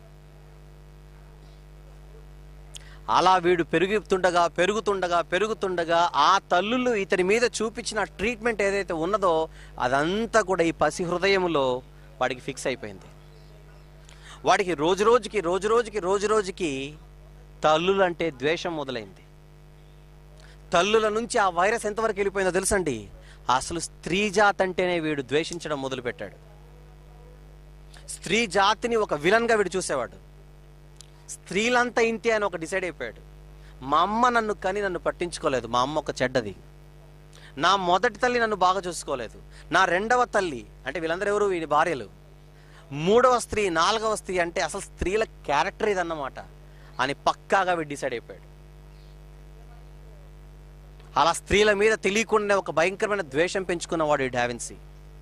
అలా వీడు పెరుగుతుండగా పెరుగుతుండగా పెరుగుతుండగా ఆ తల్లులు ఇతని మీద చూపించిన ట్రీట్మెంట్ ఏదైతే ఉన్నదో అదంతా కూడా ఈ పసి హృదయములో వాడికి ఫిక్స్ అయిపోయింది వాడికి రోజు రోజుకి రోజు రోజుకి రోజు రోజుకి తల్లులంటే ద్వేషం మొదలైంది తల్లుల నుంచి ఆ వైరస్ ఎంతవరకు వెళ్ళిపోయిందో తెలుసండి అసలు స్త్రీ జాతి అంటేనే వీడు ద్వేషించడం మొదలుపెట్టాడు స్త్రీ జాతిని ఒక విలన్గా వీడు చూసేవాడు స్త్రీలంతా ఇంతే అని ఒక డిసైడ్ అయిపోయాడు మా అమ్మ నన్ను కని నన్ను పట్టించుకోలేదు మా అమ్మ ఒక చెడ్డది నా మొదటి తల్లి నన్ను బాగా చూసుకోలేదు నా రెండవ తల్లి అంటే వీళ్ళందరూ ఎవరు వీడి భార్యలు మూడవ స్త్రీ నాలుగవ స్త్రీ అంటే అసలు స్త్రీల క్యారెక్టర్ ఇదన్నమాట అని పక్కాగా వీడు డిసైడ్ అయిపోయాడు అలా స్త్రీల మీద తెలియకుండా ఒక భయంకరమైన ద్వేషం పెంచుకున్నవాడు ఈ డావిన్సీ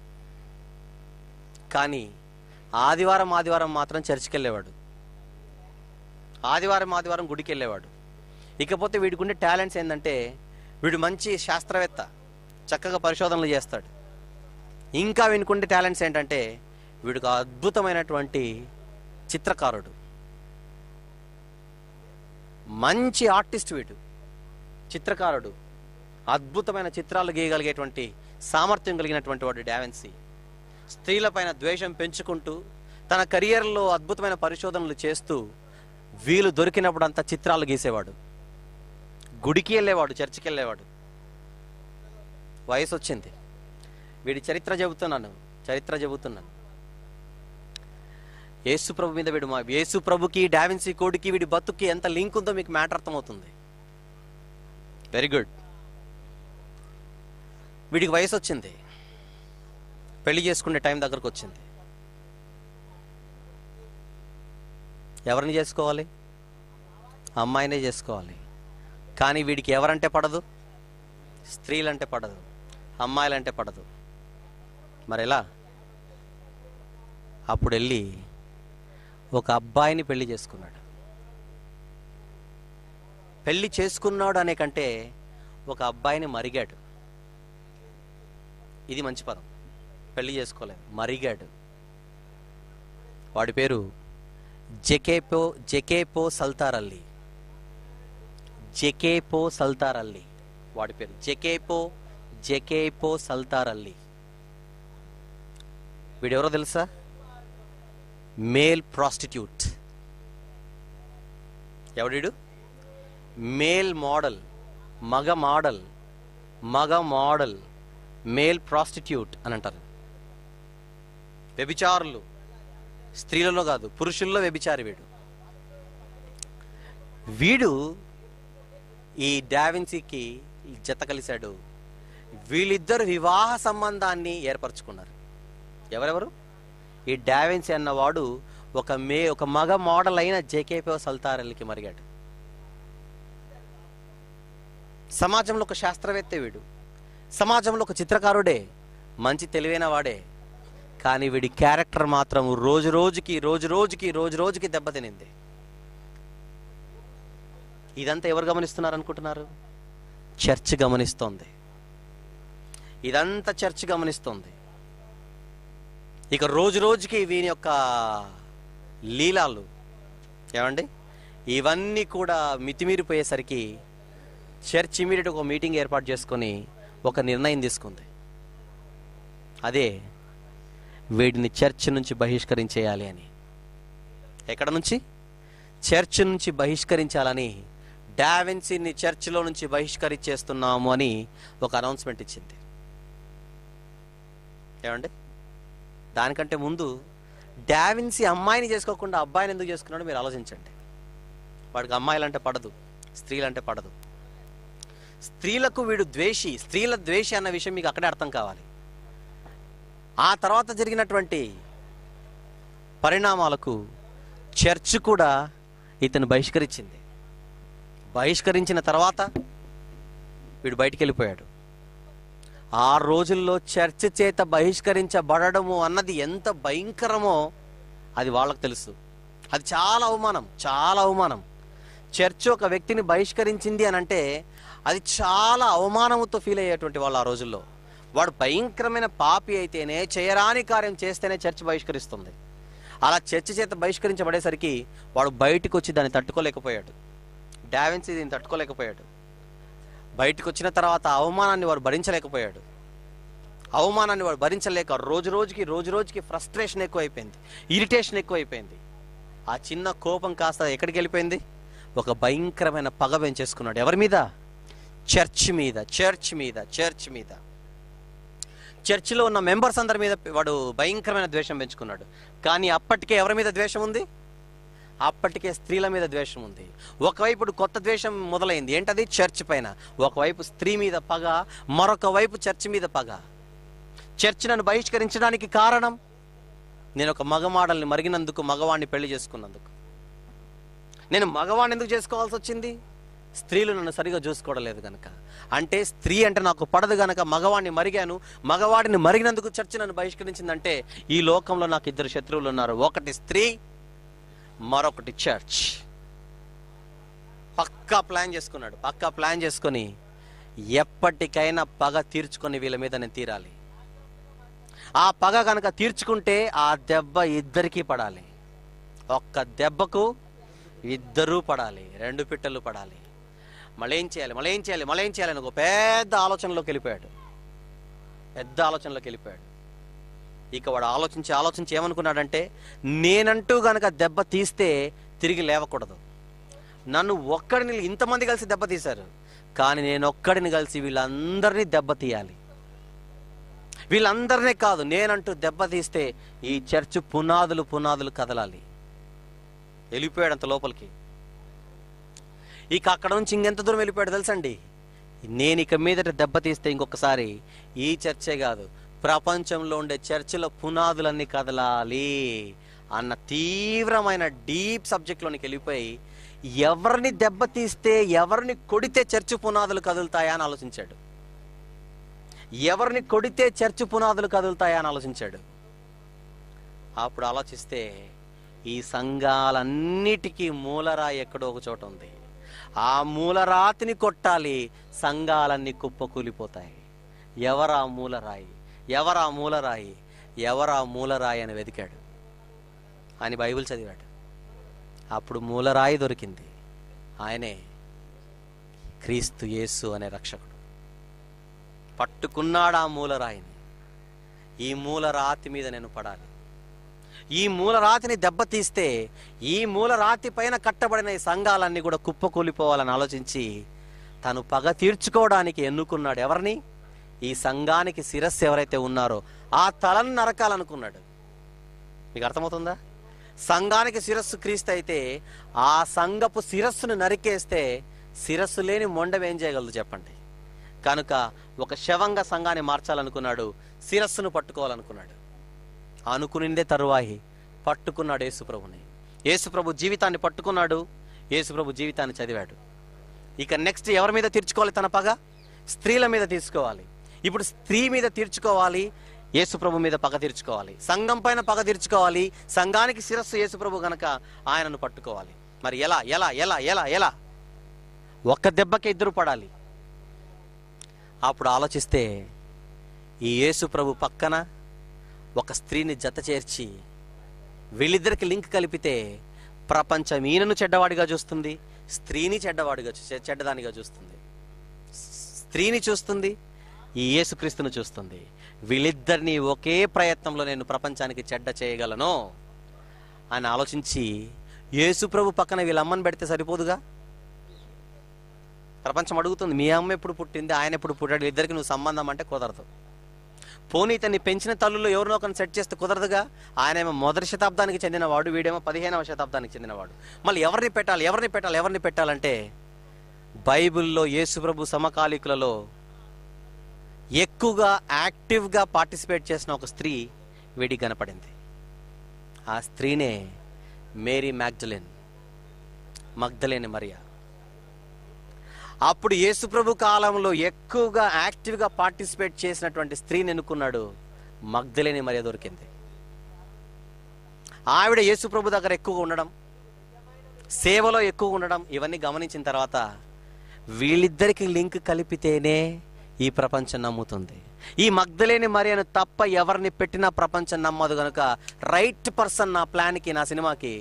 కానీ ఆదివారం ఆదివారం మాత్రం చర్చికి వెళ్ళేవాడు ఆదివారం ఆదివారం గుడికి వెళ్ళేవాడు ఇకపోతే వీడికి ఉండే టాలెంట్స్ ఏంటంటే వీడు మంచి శాస్త్రవేత్త చక్కగా పరిశోధనలు చేస్తాడు ఇంకా వీనుకుండే టాలెంట్స్ ఏంటంటే వీడికి అద్భుతమైనటువంటి చిత్రకారుడు మంచి ఆర్టిస్ట్ వీడు చిత్రకారుడు అద్భుతమైన చిత్రాలు గీయగలిగేటువంటి సామర్థ్యం కలిగినటువంటి వాడు డావెన్సీ స్త్రీలపైన ద్వేషం పెంచుకుంటూ తన కెరియర్లో అద్భుతమైన పరిశోధనలు చేస్తూ వీలు దొరికినప్పుడు అంతా చిత్రాలు గీసేవాడు గుడికి వెళ్ళేవాడు చర్చికి వెళ్ళేవాడు వయసు వచ్చింది వీడి చరిత్ర చెబుతున్నాను చరిత్ర చెబుతున్నాను యేసు ప్రభు మీద వీడు మా యేసు ప్రభుకి డావిన్సీ కోడికి వీడి బతుక్కి ఎంత లింక్ ఉందో మీకు మ్యాటర్ అర్థమవుతుంది వెరీ గుడ్ వీడికి వయసు వచ్చింది పెళ్లి చేసుకునే టైం దగ్గరకు వచ్చింది ఎవరిని చేసుకోవాలి అమ్మాయినే చేసుకోవాలి కానీ వీడికి ఎవరంటే పడదు స్త్రీలంటే పడదు అమ్మాయిలంటే పడదు మరి ఎలా అప్పుడు వెళ్ళి ఒక అబ్బాయిని పెళ్లి చేసుకున్నాడు పెళ్లి చేసుకున్నాడు అనే కంటే ఒక అబ్బాయిని మరిగాడు ఇది మంచి పదం పెళ్లి చేసుకోలేదు మరిగాడు వాడి పేరు జెకేపో జెకేపో సల్తారల్లి జెకేపో సల్తారల్లి వాడి పేరు జెకేపో జెకేపో సల్తారల్లి వీడెవరో తెలుసా మేల్ ప్రాస్టిట్యూట్ ఎవడీడు మేల్ మోడల్ మగ మోడల్ మగ మోడల్ మేల్ ప్రాస్టిట్యూట్ అని అంటారు వ్యభిచారులు స్త్రీలలో కాదు పురుషుల్లో వ్యభిచారి వీడు వీడు ఈ డావిన్సీకి జత కలిశాడు వీళ్ళిద్దరు వివాహ సంబంధాన్ని ఏర్పరచుకున్నారు ఎవరెవరు ఈ డావిన్సీ అన్నవాడు ఒక మే ఒక మగ మోడల్ అయిన జేకేపీ సల్తారల్లికి మరిగాడు సమాజంలో ఒక శాస్త్రవేత్త వీడు సమాజంలో ఒక చిత్రకారుడే మంచి తెలివైన వాడే కానీ వీడి క్యారెక్టర్ మాత్రం రోజు రోజుకి రోజు రోజుకి రోజు రోజుకి దెబ్బతినింది ఇదంతా ఎవరు గమనిస్తున్నారు అనుకుంటున్నారు చర్చ్ గమనిస్తోంది ఇదంతా చర్చ్ గమనిస్తోంది ఇక రోజు రోజుకి వీని యొక్క లీలాలు ఏమండి ఇవన్నీ కూడా మితిమీరిపోయేసరికి చర్చ్ ఇమీడియట్ ఒక మీటింగ్ ఏర్పాటు చేసుకొని ఒక నిర్ణయం తీసుకుంది అదే వీడిని చర్చ్ నుంచి బహిష్కరించేయాలి అని ఎక్కడ నుంచి చర్చ్ నుంచి బహిష్కరించాలని డావెన్సీని చర్చ్లో నుంచి బహిష్కరించేస్తున్నాము అని ఒక అనౌన్స్మెంట్ ఇచ్చింది ఏమండి దానికంటే ముందు డావిన్సీ అమ్మాయిని చేసుకోకుండా అబ్బాయిని ఎందుకు చేసుకున్నాడో మీరు ఆలోచించండి వాడికి అమ్మాయిలంటే పడదు స్త్రీలంటే పడదు స్త్రీలకు వీడు ద్వేషి స్త్రీల ద్వేషి అన్న విషయం మీకు అక్కడే అర్థం కావాలి ఆ తర్వాత జరిగినటువంటి పరిణామాలకు చర్చ్ కూడా ఇతను బహిష్కరించింది బహిష్కరించిన తర్వాత వీడు బయటికి వెళ్ళిపోయాడు ఆ రోజుల్లో చర్చ్ చేత బహిష్కరించబడము అన్నది ఎంత భయంకరమో అది వాళ్ళకు తెలుసు అది చాలా అవమానం చాలా అవమానం చర్చ్ ఒక వ్యక్తిని బహిష్కరించింది అని అంటే అది చాలా అవమానంతో ఫీల్ అయ్యేటువంటి వాళ్ళు ఆ రోజుల్లో వాడు భయంకరమైన పాపి అయితేనే చేయరాని కార్యం చేస్తేనే చర్చ్ బహిష్కరిస్తుంది అలా చర్చ్ చేత బహిష్కరించబడేసరికి వాడు బయటికి వచ్చి దాన్ని తట్టుకోలేకపోయాడు డావెన్సీ దీన్ని తట్టుకోలేకపోయాడు బయటకు వచ్చిన తర్వాత ఆ అవమానాన్ని వాడు భరించలేకపోయాడు అవమానాన్ని వాడు భరించలేక రోజు రోజుకి రోజు రోజుకి ఫ్రస్ట్రేషన్ ఎక్కువైపోయింది ఇరిటేషన్ ఎక్కువైపోయింది ఆ చిన్న కోపం కాస్త ఎక్కడికి వెళ్ళిపోయింది ఒక భయంకరమైన పగ పెంచేసుకున్నాడు ఎవరి మీద చర్చ్ మీద చర్చ్ మీద చర్చ్ మీద చర్చిలో ఉన్న మెంబర్స్ అందరి మీద వాడు భయంకరమైన ద్వేషం పెంచుకున్నాడు కానీ అప్పటికే ఎవరి మీద ద్వేషం ఉంది అప్పటికే స్త్రీల మీద ద్వేషం ఉంది ఒకవైపు ఇప్పుడు కొత్త ద్వేషం మొదలైంది ఏంటది చర్చ్ పైన ఒకవైపు స్త్రీ మీద పగ మరొక వైపు చర్చ్ మీద పగ చర్చ్ నన్ను బహిష్కరించడానికి కారణం నేను ఒక మగమాడల్ని మరిగినందుకు మగవాణ్ణి పెళ్లి చేసుకున్నందుకు నేను మగవాణ్ణి ఎందుకు చేసుకోవాల్సి వచ్చింది స్త్రీలు నన్ను సరిగా చూసుకోవడం లేదు గనక అంటే స్త్రీ అంటే నాకు పడదు గనక మగవాడిని మరిగాను మగవాడిని మరిగినందుకు చర్చ నన్ను బహిష్కరించిందంటే ఈ లోకంలో నాకు ఇద్దరు శత్రువులు ఉన్నారు ఒకటి స్త్రీ మరొకటి చర్చ్ పక్కా ప్లాన్ చేసుకున్నాడు పక్కా ప్లాన్ చేసుకొని ఎప్పటికైనా పగ తీర్చుకొని వీళ్ళ మీద నేను తీరాలి ఆ పగ కనుక తీర్చుకుంటే ఆ దెబ్బ ఇద్దరికీ పడాలి ఒక్క దెబ్బకు ఇద్దరూ పడాలి రెండు పిట్టలు పడాలి మళ్ళీ ఏం చేయాలి మళ్ళీ ఏం చేయాలి మళ్ళీ ఏం చేయాలి అని ఒక పెద్ద ఆలోచనలోకి వెళ్ళిపోయాడు పెద్ద ఆలోచనలోకి వెళ్ళిపోయాడు ఇక వాడు ఆలోచించి ఆలోచించి ఏమనుకున్నాడంటే నేనంటూ గనక దెబ్బ తీస్తే తిరిగి లేవకూడదు నన్ను ఒక్కడిని ఇంతమంది కలిసి దెబ్బ తీశారు కానీ నేను ఒక్కడిని కలిసి వీళ్ళందరినీ దెబ్బ తీయాలి వీళ్ళందరినీ కాదు నేనంటూ దెబ్బ తీస్తే ఈ చర్చ్ పునాదులు పునాదులు కదలాలి వెళ్ళిపోయాడు అంత లోపలికి ఇక అక్కడ నుంచి ఇంకెంత దూరం వెళ్ళిపోయాడు తెలుసండి నేను ఇక మీదట దెబ్బతీస్తే ఇంకొకసారి ఈ చర్చే కాదు ప్రపంచంలో ఉండే చర్చిల పునాదులన్నీ కదలాలి అన్న తీవ్రమైన డీప్ సబ్జెక్ట్లోనికి వెళ్ళిపోయి ఎవరిని దెబ్బతీస్తే ఎవరిని కొడితే చర్చి పునాదులు కదులుతాయా అని ఆలోచించాడు ఎవరిని కొడితే చర్చి పునాదులు కదులుతాయా అని ఆలోచించాడు అప్పుడు ఆలోచిస్తే ఈ సంఘాలన్నిటికీ మూలరాయి ఎక్కడో ఒక చోట ఉంది ఆ మూలరాతిని కొట్టాలి సంఘాలన్నీ కుప్పకూలిపోతాయి ఎవరా మూలరాయి ఎవరా మూలరాయి ఎవరా మూలరాయి అని వెతికాడు అని బైబిల్ చదివాడు అప్పుడు మూలరాయి దొరికింది ఆయనే క్రీస్తు యేసు అనే రక్షకుడు పట్టుకున్నాడు ఆ మూలరాయిని ఈ మూలరాతి మీద నేను పడాలి ఈ మూలరాతిని దెబ్బతీస్తే ఈ మూలరాతి పైన కట్టబడిన ఈ సంఘాలన్నీ కూడా కుప్పకూలిపోవాలని ఆలోచించి తను పగ తీర్చుకోవడానికి ఎన్నుకున్నాడు ఎవరిని ఈ సంఘానికి శిరస్సు ఎవరైతే ఉన్నారో ఆ తలను నరకాలనుకున్నాడు మీకు అర్థమవుతుందా సంఘానికి శిరస్సు క్రీస్తు అయితే ఆ సంఘపు శిరస్సును నరికేస్తే శిరస్సు లేని మొండం ఏం చేయగలదు చెప్పండి కనుక ఒక శవంగా సంఘాన్ని మార్చాలనుకున్నాడు శిరస్సును పట్టుకోవాలనుకున్నాడు అనుకునిందే తరువాయి పట్టుకున్నాడు యేసుప్రభుని యేసుప్రభు జీవితాన్ని పట్టుకున్నాడు యేసుప్రభు జీవితాన్ని చదివాడు ఇక నెక్స్ట్ ఎవరి మీద తీర్చుకోవాలి తన పగ స్త్రీల మీద తీర్చుకోవాలి ఇప్పుడు స్త్రీ మీద తీర్చుకోవాలి యేసుప్రభు మీద పగ తీర్చుకోవాలి సంఘం పైన పగ తీర్చుకోవాలి సంఘానికి శిరస్సు యేసుప్రభు గనక ఆయనను పట్టుకోవాలి మరి ఎలా ఎలా ఎలా ఎలా ఎలా ఒక్క దెబ్బకి ఇద్దరు పడాలి అప్పుడు ఆలోచిస్తే ఈ యేసు ప్రభు పక్కన ఒక స్త్రీని జత చేర్చి వీళ్ళిద్దరికి లింక్ కలిపితే ప్రపంచం ఈయనను చెడ్డవాడిగా చూస్తుంది స్త్రీని చెడ్డవాడిగా చూ- చెడ్డదానిగా చూస్తుంది స్త్రీని చూస్తుంది ఈ యేసుక్రీస్తును చూస్తుంది వీళ్ళిద్దరిని ఒకే ప్రయత్నంలో నేను ప్రపంచానికి చెడ్డ చేయగలను అని ఆలోచించి యేసు ప్రభు పక్కన వీళ్ళ అమ్మని పెడితే సరిపోదుగా ప్రపంచం అడుగుతుంది మీ అమ్మ ఎప్పుడు పుట్టింది ఆయన ఎప్పుడు పుట్టాడు ఇద్దరికి నువ్వు సంబంధం అంటే కుదరదు పోనీ ఇతన్ని పెంచిన తల్లులో ఎవరినో ఒకరిని సెట్ చేస్తే కుదరదుగా ఆయనేమో మొదటి శతాబ్దానికి చెందినవాడు వీడేమో పదిహేనవ శతాబ్దానికి చెందినవాడు మళ్ళీ ఎవరిని పెట్టాలి ఎవరిని పెట్టాలి ఎవరిని పెట్టాలంటే బైబిల్లో యేసుప్రభు సమకాలీకులలో ఎక్కువగా యాక్టివ్గా పార్టిసిపేట్ చేసిన ఒక స్త్రీ వీడికి కనపడింది ఆ స్త్రీనే మేరీ మ్యాగ్డలిన్ మగ్ధలేని మరియా అప్పుడు యేసుప్రభు కాలంలో ఎక్కువగా యాక్టివ్గా పార్టిసిపేట్ చేసినటువంటి స్త్రీని ఎన్నుకున్నాడు మగ్ధలేని మరియ దొరికింది ఆవిడ యేసుప్రభు దగ్గర ఎక్కువగా ఉండడం సేవలో ఎక్కువగా ఉండడం ఇవన్నీ గమనించిన తర్వాత వీళ్ళిద్దరికి లింక్ కలిపితేనే ఈ ప్రపంచం నమ్ముతుంది ఈ మగ్ధలేని మరియను తప్ప ఎవరిని పెట్టినా ప్రపంచం నమ్మదు కనుక రైట్ పర్సన్ నా ప్లాన్కి నా సినిమాకి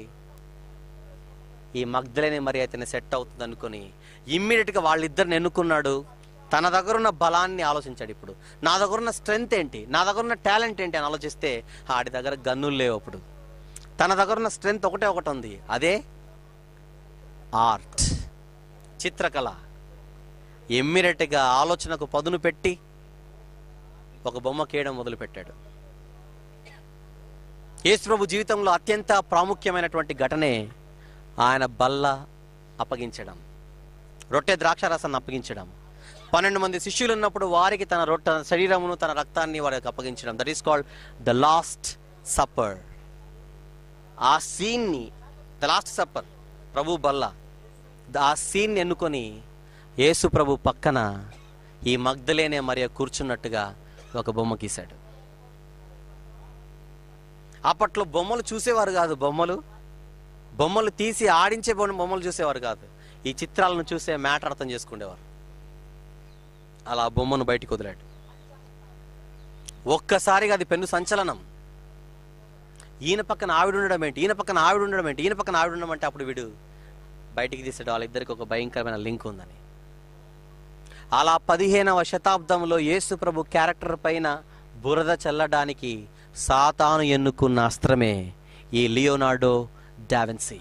ఈ మగ్ధలేని మరి అయితేనే సెట్ అవుతుంది అనుకుని ఇమ్మీడియట్గా వాళ్ళిద్దరిని ఎన్నుకున్నాడు తన దగ్గర ఉన్న బలాన్ని ఆలోచించాడు ఇప్పుడు నా దగ్గర ఉన్న స్ట్రెంగ్త్ ఏంటి నా దగ్గర ఉన్న టాలెంట్ ఏంటి అని ఆలోచిస్తే ఆడి దగ్గర గన్నులు లేవు అప్పుడు తన దగ్గర ఉన్న స్ట్రెంగ్త్ ఒకటే ఒకటి ఉంది అదే ఆర్ట్ చిత్రకళ ఇమ్మీడియట్గా ఆలోచనకు పదును పెట్టి ఒక బొమ్మ గీయడం మొదలుపెట్టాడు యేసుప్రభు జీవితంలో అత్యంత ప్రాముఖ్యమైనటువంటి ఘటనే ఆయన బల్ల అప్పగించడం రొట్టె ద్రాక్షారసాన్ని అప్పగించడం పన్నెండు మంది శిష్యులు ఉన్నప్పుడు వారికి తన రొట్టె శరీరమును తన రక్తాన్ని వారికి అప్పగించడం that is called the last supper ఆ సీన్ని ద లాస్ట్ సప్పర్ ప్రభు బల్ల ద- ఆ సీన్ ఎన్నుకొని యేసు ప్రభు పక్కన ఈ మగ్ధలేనే మరియ కూర్చున్నట్టుగా ఒక బొమ్మ గీశాడు అప్పట్లో బొమ్మలు చూసేవారు కాదు బొమ్మలు బొమ్మలు తీసి ఆడించే బొమ్మ- బొమ్మలు చూసేవారు కాదు ఈ చిత్రాలను చూసే మ్యాటర్ అర్థం చేసుకునేవారు అలా ఆ బొమ్మను బయటికి వదిలాడు ఒక్కసారిగా అది పెన్ను సంచలనం ఈయన పక్కన ఆవిడ ఉండడం ఏంటి ఈయన పక్కన ఆవిడ ఉండడం ఏంటి ఈయన పక్కన ఆవిడ ఉండడం అంటే అప్పుడు వీడు బయటికి తీసాడు వాళ్ళిద్దరికి ఒక భయంకరమైన లింక్ ఉందని అలా పదిహేనవ శతాబ్దంలో యేసు ప్రభు క్యారెక్టర్ పైన బురద చల్లడానికి సాతాను ఎన్నుకున్న అస్త్రమే ఈ లియోనార్డో డావెన్సీ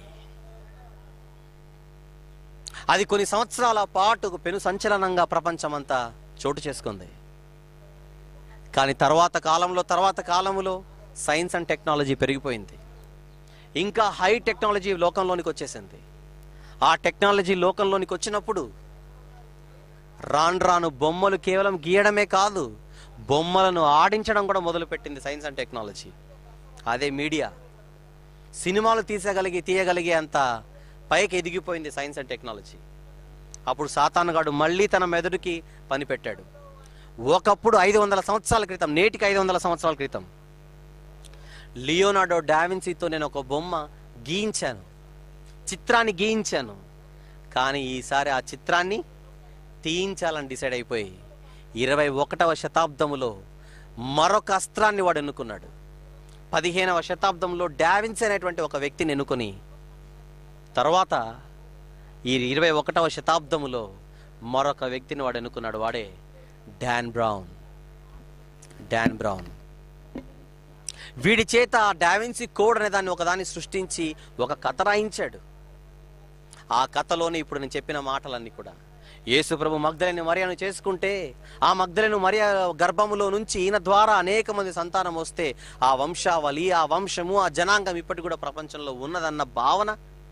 అది కొన్ని సంవత్సరాల పాటు పెను సంచలనంగా ప్రపంచమంతా చోటు చేసుకుంది కానీ తర్వాత కాలంలో తర్వాత కాలంలో సైన్స్ అండ్ టెక్నాలజీ పెరిగిపోయింది ఇంకా హై టెక్నాలజీ లోకంలోనికి వచ్చేసింది ఆ టెక్నాలజీ లోకంలోనికి వచ్చినప్పుడు రాను రాను బొమ్మలు కేవలం గీయడమే కాదు బొమ్మలను ఆడించడం కూడా మొదలుపెట్టింది సైన్స్ అండ్ టెక్నాలజీ అదే మీడియా సినిమాలు తీసగలిగి తీయగలిగే అంత పైకి ఎదిగిపోయింది సైన్స్ అండ్ టెక్నాలజీ అప్పుడు సాతానుగాడు మళ్ళీ తన మెదడుకి పని పెట్టాడు ఒకప్పుడు ఐదు వందల సంవత్సరాల క్రితం నేటికి ఐదు వందల సంవత్సరాల క్రితం లియోనార్డో డావిన్సీతో నేను ఒక బొమ్మ గీయించాను చిత్రాన్ని గీయించాను కానీ ఈసారి ఆ చిత్రాన్ని తీయించాలని డిసైడ్ అయిపోయి ఇరవై ఒకటవ శతాబ్దములో మరొక అస్త్రాన్ని వాడు ఎన్నుకున్నాడు పదిహేనవ శతాబ్దంలో డావిన్స్ అనేటువంటి ఒక వ్యక్తిని ఎన్నుకొని తర్వాత ఈ ఇరవై ఒకటవ శతాబ్దములో మరొక వ్యక్తిని వాడు ఎన్నుకున్నాడు వాడే డాన్ బ్రౌన్ డాన్ బ్రౌన్ వీడి చేత ఆ డావిన్సీ కోడ్ అనే దాన్ని ఒకదాన్ని సృష్టించి ఒక కథ రాయించాడు ఆ కథలోని ఇప్పుడు నేను చెప్పిన మాటలన్నీ కూడా యేసు ప్రభు మగ్ధలేని మరియను చేసుకుంటే ఆ మగ్ధలేని మరియ గర్భములో నుంచి ఈయన ద్వారా అనేక మంది సంతానం వస్తే ఆ వంశావళి ఆ వంశము ఆ జనాంగం ఇప్పటి కూడా ప్రపంచంలో ఉన్నదన్న భావన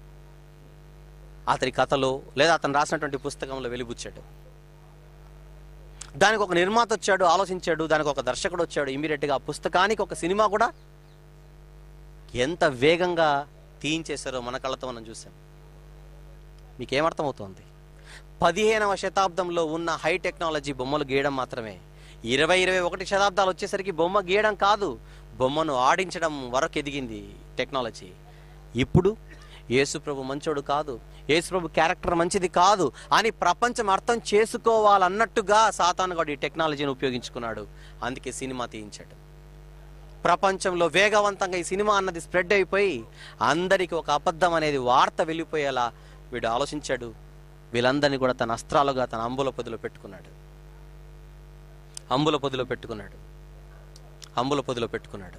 అతని కథలో లేదా అతను రాసినటువంటి పుస్తకంలో వెలిబుచ్చాడు దానికి ఒక నిర్మాత వచ్చాడు ఆలోచించాడు దానికి ఒక దర్శకుడు వచ్చాడు ఇమీడియట్గా ఆ పుస్తకానికి ఒక సినిమా కూడా ఎంత వేగంగా తీయించేశారో మన కళ్ళతో మనం చూసాం మీకేమర్థమవుతోంది పదిహేనవ శతాబ్దంలో ఉన్న హై టెక్నాలజీ బొమ్మలు గీయడం మాత్రమే ఇరవై ఇరవై ఒకటి శతాబ్దాలు వచ్చేసరికి బొమ్మ గీయడం కాదు బొమ్మను ఆడించడం వరకు ఎదిగింది టెక్నాలజీ ఇప్పుడు యేసుప్రభు మంచోడు కాదు యేసుప్రభు క్యారెక్టర్ మంచిది కాదు అని ప్రపంచం అర్థం చేసుకోవాలన్నట్టుగా సాతానుగాడు ఈ టెక్నాలజీని ఉపయోగించుకున్నాడు అందుకే సినిమా తీయించాడు ప్రపంచంలో వేగవంతంగా ఈ సినిమా అన్నది స్ప్రెడ్ అయిపోయి అందరికీ ఒక అబద్ధం అనేది వార్త వెళ్ళిపోయేలా వీడు ఆలోచించాడు వీళ్ళందరినీ కూడా తన అస్త్రాలుగా తన అంబుల పొదిలో పెట్టుకున్నాడు అంబుల పొదిలో పెట్టుకున్నాడు అంబుల పొదిలో పెట్టుకున్నాడు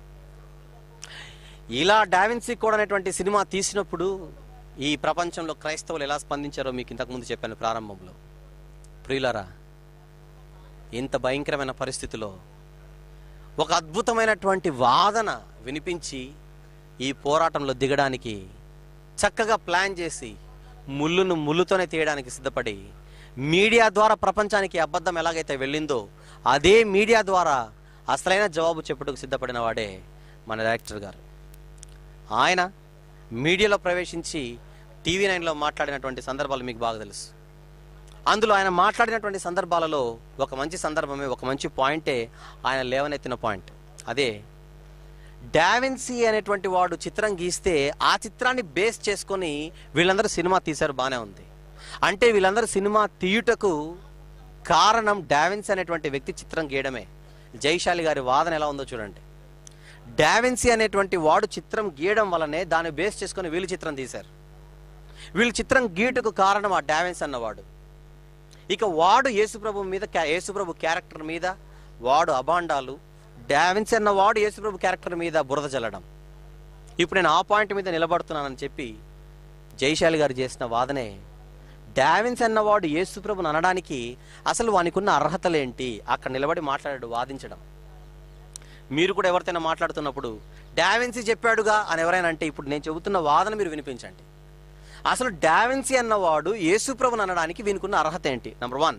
ఇలా డావిన్సీ కోడ్ అనేటువంటి సినిమా తీసినప్పుడు ఈ ప్రపంచంలో క్రైస్తవులు ఎలా స్పందించారో మీకు ఇంతకుముందు చెప్పాను ప్రారంభంలో ప్రియులరా ఇంత భయంకరమైన పరిస్థితిలో ఒక అద్భుతమైనటువంటి వాదన వినిపించి ఈ పోరాటంలో దిగడానికి చక్కగా ప్లాన్ చేసి ముళ్ళును ముళ్ళుతోనే తీయడానికి సిద్ధపడి మీడియా ద్వారా ప్రపంచానికి అబద్ధం ఎలాగైతే వెళ్ళిందో అదే మీడియా ద్వారా అసలైన జవాబు చెప్పుటకు సిద్ధపడిన వాడే మన డైరెక్టర్ గారు ఆయన మీడియాలో ప్రవేశించి టీవీ నైన్లో మాట్లాడినటువంటి సందర్భాలు మీకు బాగా తెలుసు అందులో ఆయన మాట్లాడినటువంటి సందర్భాలలో ఒక మంచి సందర్భమే ఒక మంచి పాయింటే ఆయన లేవనెత్తిన పాయింట్ అదే డావిన్సీ అనేటువంటి వాడు చిత్రం గీస్తే ఆ చిత్రాన్ని బేస్ చేసుకొని వీళ్ళందరూ సినిమా తీశారు బాగానే ఉంది అంటే వీళ్ళందరూ సినిమా తీయుటకు కారణం డావిన్సీ అనేటువంటి వ్యక్తి చిత్రం గీయడమే జైశాలి గారి వాదన ఎలా ఉందో చూడండి డావిన్సీ అనేటువంటి వాడు చిత్రం గీయడం వల్లనే దాన్ని బేస్ చేసుకొని వీళ్ళు చిత్రం తీశారు వీళ్ళు చిత్రం గీయటకు కారణం ఆ డావిన్స్ అన్నవాడు ఇక వాడు యేసుప్రభు మీద క్యా- యేసుప్రభు క్యారెక్టర్ మీద వాడు అబాండాలు డావిన్స్ అన్న వాడు యేసుప్రభు క్యారెక్టర్ మీద బురద చల్లడం ఇప్పుడు నేను ఆ పాయింట్ మీద నిలబడుతున్నానని చెప్పి జైశాలి గారు చేసిన వాదనే డావిన్స్ అన్నవాడు యేసుప్రభుని అనడానికి అసలు వానికున్న అర్హతలేంటి అక్కడ నిలబడి మాట్లాడాడు వాదించడం మీరు కూడా ఎవరితోనైనా మాట్లాడుతున్నప్పుడు డావిన్సీ చెప్పాడుగా అని ఎవరైనా అంటే ఇప్పుడు నేను చెబుతున్న వాదన మీరు వినిపించండి అసలు డావిన్సీ అన్నవాడు యేసుప్రభుని అనడానికి వీనికున్న అర్హత ఏంటి నంబర్ వన్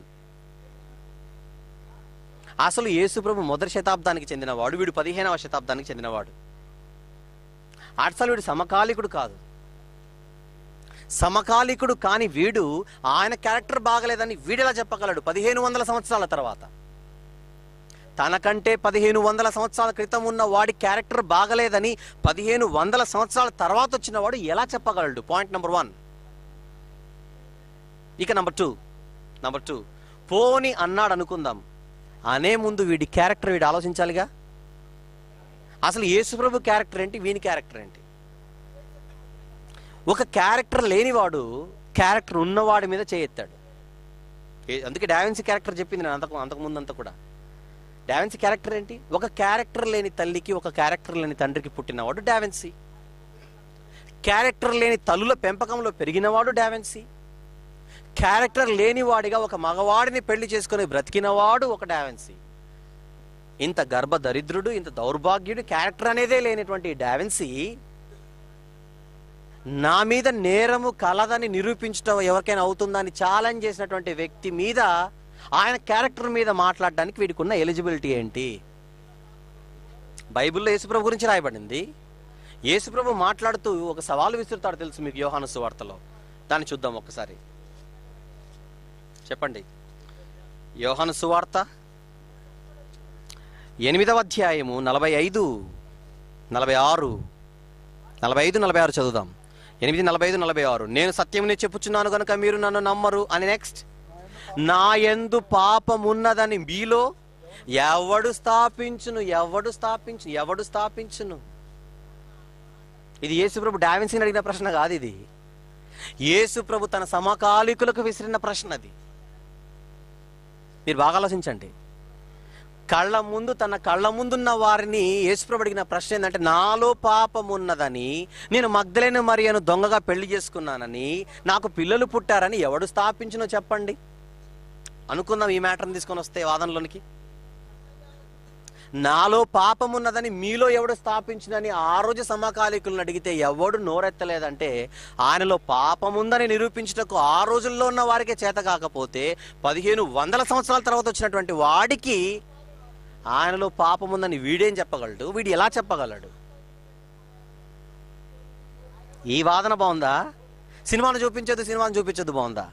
అసలు యేసుప్రభు మొదటి శతాబ్దానికి చెందినవాడు వీడు పదిహేనవ శతాబ్దానికి చెందినవాడు అసలు వీడు సమకాలికుడు కాదు సమకాలికుడు కాని వీడు ఆయన క్యారెక్టర్ బాగలేదని వీడెలా చెప్పగలడు పదిహేను వందల సంవత్సరాల తర్వాత తనకంటే పదిహేను వందల సంవత్సరాల క్రితం ఉన్న వాడి క్యారెక్టర్ బాగలేదని పదిహేను వందల సంవత్సరాల తర్వాత వచ్చిన వాడు ఎలా చెప్పగలడు పాయింట్ నెంబర్ వన్ ఇక నంబర్ టూ నంబర్ టూ పోని అన్నాడు అనుకుందాం అనే ముందు వీడి క్యారెక్టర్ వీడు ఆలోచించాలిగా అసలు యేసుప్రభు క్యారెక్టర్ ఏంటి వీని క్యారెక్టర్ ఏంటి ఒక క్యారెక్టర్ లేనివాడు క్యారెక్టర్ ఉన్నవాడి మీద చేయెత్తాడు ఏ- అందుకే డావెన్సీ క్యారెక్టర్ చెప్పింది నేను అంతకు అంతకుముందు అంతా కూడా డావెన్సీ క్యారెక్టర్ ఏంటి ఒక క్యారెక్టర్ లేని తల్లికి ఒక క్యారెక్టర్ లేని తండ్రికి పుట్టినవాడు డావెన్సీ క్యారెక్టర్ లేని తల్లుల పెంపకంలో పెరిగినవాడు డావెన్సీ క్యారెక్టర్ లేనివాడిగా ఒక మగవాడిని పెళ్లి చేసుకుని బ్రతికినవాడు ఒక డావెన్సీ ఇంత గర్భ దరిద్రుడు ఇంత దౌర్భాగ్యుడు క్యారెక్టర్ అనేదే లేనటువంటి ఈ డావెన్సీ నా మీద నేరము కలదని నిరూపించడం ఎవరికైనా అవుతుందా అని ఛాలెంజ్ చేసినటువంటి వ్యక్తి మీద ఆయన క్యారెక్టర్ మీద మాట్లాడడానికి వీడికి ఉన్న ఎలిజిబిలిటీ ఏంటి బైబిల్లో యేసుప్రభు గురించి రాయబడింది యేసుప్రభు మాట్లాడుతూ ఒక సవాలు విసురుతాడు తెలుసు మీకు యోహాను సువార్తలో దాన్ని చూద్దాం ఒక్కసారి చెప్పండి యోహాను సువార్త ఎనిమిదవ అధ్యాయము నలభై ఐదు నలభై ఆరు నలభై ఐదు నలభై ఆరు చదువుదాం ఎనిమిది నలభై ఐదు నలభై ఆరు నేను సత్యముని చెప్పుచున్నాను కనుక మీరు నన్ను నమ్మరు అని నెక్స్ట్ నా ఎందు పాపమున్నదని మీలో ఎవడు స్థాపించును ఎవడు స్థాపించును ఎవడు స్థాపించును ఇది యేసుప్రభు డావిన్సీని అడిగిన ప్రశ్న కాదు ఇది యేసుప్రభు తన సమకాలికులకు విసిరిన ప్రశ్న అది మీరు బాగా ఆలోచించండి కళ్ళ ముందు తన కళ్ళ ముందున్న వారిని యేసుప్రభు అడిగిన ప్రశ్న ఏంటంటే నాలో పాపం ఉన్నదని నేను మగ్ధలేని మరియను దొంగగా పెళ్లి చేసుకున్నానని నాకు పిల్లలు పుట్టారని ఎవడు స్థాపించినో చెప్పండి అనుకుందాం ఈ మ్యాటర్ని తీసుకొని వస్తే వాదనలోనికి నాలో పాపం ఉన్నదని మీలో ఎవడు స్థాపించినని ఆ రోజు సమకాలీకులను అడిగితే ఎవడు నోరెత్తలేదంటే ఆయనలో పాపం ఉందని నిరూపించుటకు ఆ రోజుల్లో ఉన్న వారికే చేత కాకపోతే పదిహేను వందల సంవత్సరాల తర్వాత వచ్చినటువంటి వాడికి ఆయనలో పాపం ఉందని వీడేం చెప్పగలడు వీడు ఎలా చెప్పగలడు ఈ వాదన బాగుందా సినిమాను చూపించొద్దు సినిమాను చూపించొద్దు బాగుందా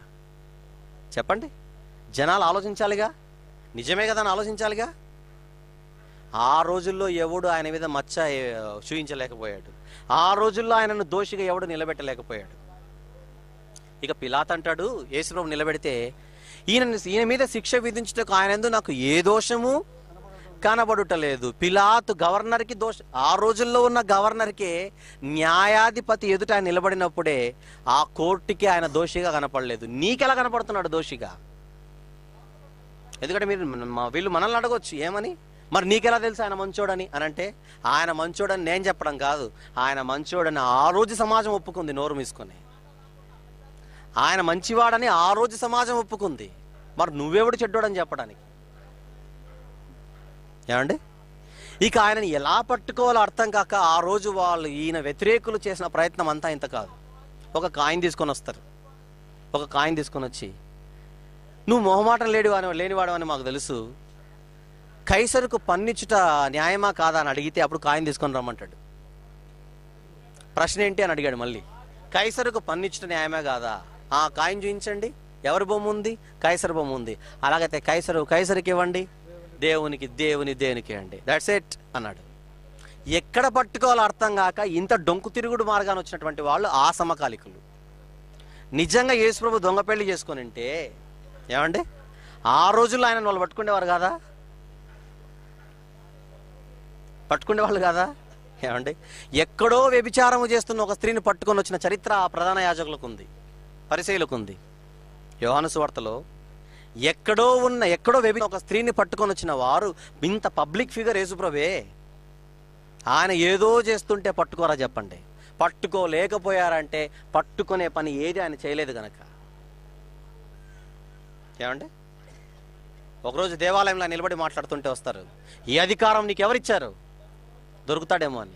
చెప్పండి జనాలు ఆలోచించాలిగా నిజమే కదా అని ఆలోచించాలిగా ఆ రోజుల్లో ఎవడు ఆయన మీద మచ్చ ఏ, చూయించలేకపోయాడు ఆ రోజుల్లో ఆయనను దోషిగా ఎవడు నిలబెట్టలేకపోయాడు ఇక పిలాత్ అంటాడు యేసుప్రభు నిలబెడితే ఈయన ఈయన మీద శిక్ష విధించుటకు ఆయన ఎందు నాకు ఏ దోషము కనబడుటలేదు పిలాతు గవర్నర్కి దోష ఆ రోజుల్లో ఉన్న గవర్నర్కే న్యాయాధిపతి ఎదుట ఆయన నిలబడినప్పుడే ఆ కోర్టుకి ఆయన దోషిగా కనపడలేదు నీకెలా కనపడుతున్నాడు దోషిగా ఎందుకంటే మీరు మన- మా- వీళ్ళు మనల్ని అడగొచ్చు ఏమని మరి నీకెలా తెలుసు ఆయన మంచోడని అని అంటే ఆయన మంచోడని నేను చెప్పడం కాదు ఆయన మంచోడని ఆ రోజు సమాజం ఒప్పుకుంది నోరు మూసుకొని ఆయన మంచివాడని ఆ రోజు సమాజం ఒప్పుకుంది మరి నువ్వెవడు చెడ్డోడని చెప్పడానికి ఏమండి ఇక ఆయనని ఎలా పట్టుకోవాలో అర్థం కాక ఆ రోజు వాళ్ళు ఈయన వ్యతిరేకులు చేసిన ప్రయత్నం అంతా ఇంత కాదు ఒక కాయిన్ తీసుకొని వస్తారు ఒక కాయిన్ తీసుకొని వచ్చి నువ్వు మొహమాటం లేడు అని లేనివాడు అని మాకు తెలుసు కైసరుకు పన్నిచ్చుట న్యాయమా కాదా అని అడిగితే అప్పుడు కాయిన్ తీసుకొని రమ్మంటాడు ప్రశ్న ఏంటి అని అడిగాడు మళ్ళీ కైసరుకు పన్నిచ్చుట న్యాయమే కాదా ఆ కాయిన్ చూపించండి ఎవరి బొమ్మ ఉంది కైసరు బొమ్మ ఉంది అలాగైతే కైసరు కైసరికి ఇవ్వండి దేవునికి దేవుని దేవునికి అండి దట్స్ ఎట్ అన్నాడు ఎక్కడ పట్టుకోవాలో అర్థం కాక ఇంత డొంకు తిరుగుడు మార్గాన్ని వచ్చినటువంటి వాళ్ళు ఆ సమకాలికులు నిజంగా యేసుప్రభు దొంగ పెళ్లి చేసుకొని ఉంటే ఏమండి ఆ రోజుల్లో ఆయన వాళ్ళు పట్టుకునేవారు కదా పట్టుకునేవాళ్ళు కదా ఏమండి ఎక్కడో వ్యభిచారము చేస్తున్న ఒక స్త్రీని పట్టుకొని వచ్చిన చరిత్ర ఆ ప్రధాన యాజకులకు ఉంది పరిశీలకు ఉంది యోహాను సువార్తలో ఎక్కడో ఉన్న ఎక్కడో వ్యభి ఒక స్త్రీని పట్టుకొని వచ్చిన వారు ఇంత పబ్లిక్ ఫిగర్ యేసుప్రభే ఆయన ఏదో చేస్తుంటే పట్టుకోరా చెప్పండి పట్టుకోలేకపోయారంటే పట్టుకునే పని ఏది ఆయన చేయలేదు గనక ఏమండి ఒకరోజు దేవాలయంలో ఆయన నిలబడి మాట్లాడుతుంటే వస్తారు ఈ అధికారం నీకు ఎవరిచ్చారు దొరుకుతాడేమో అని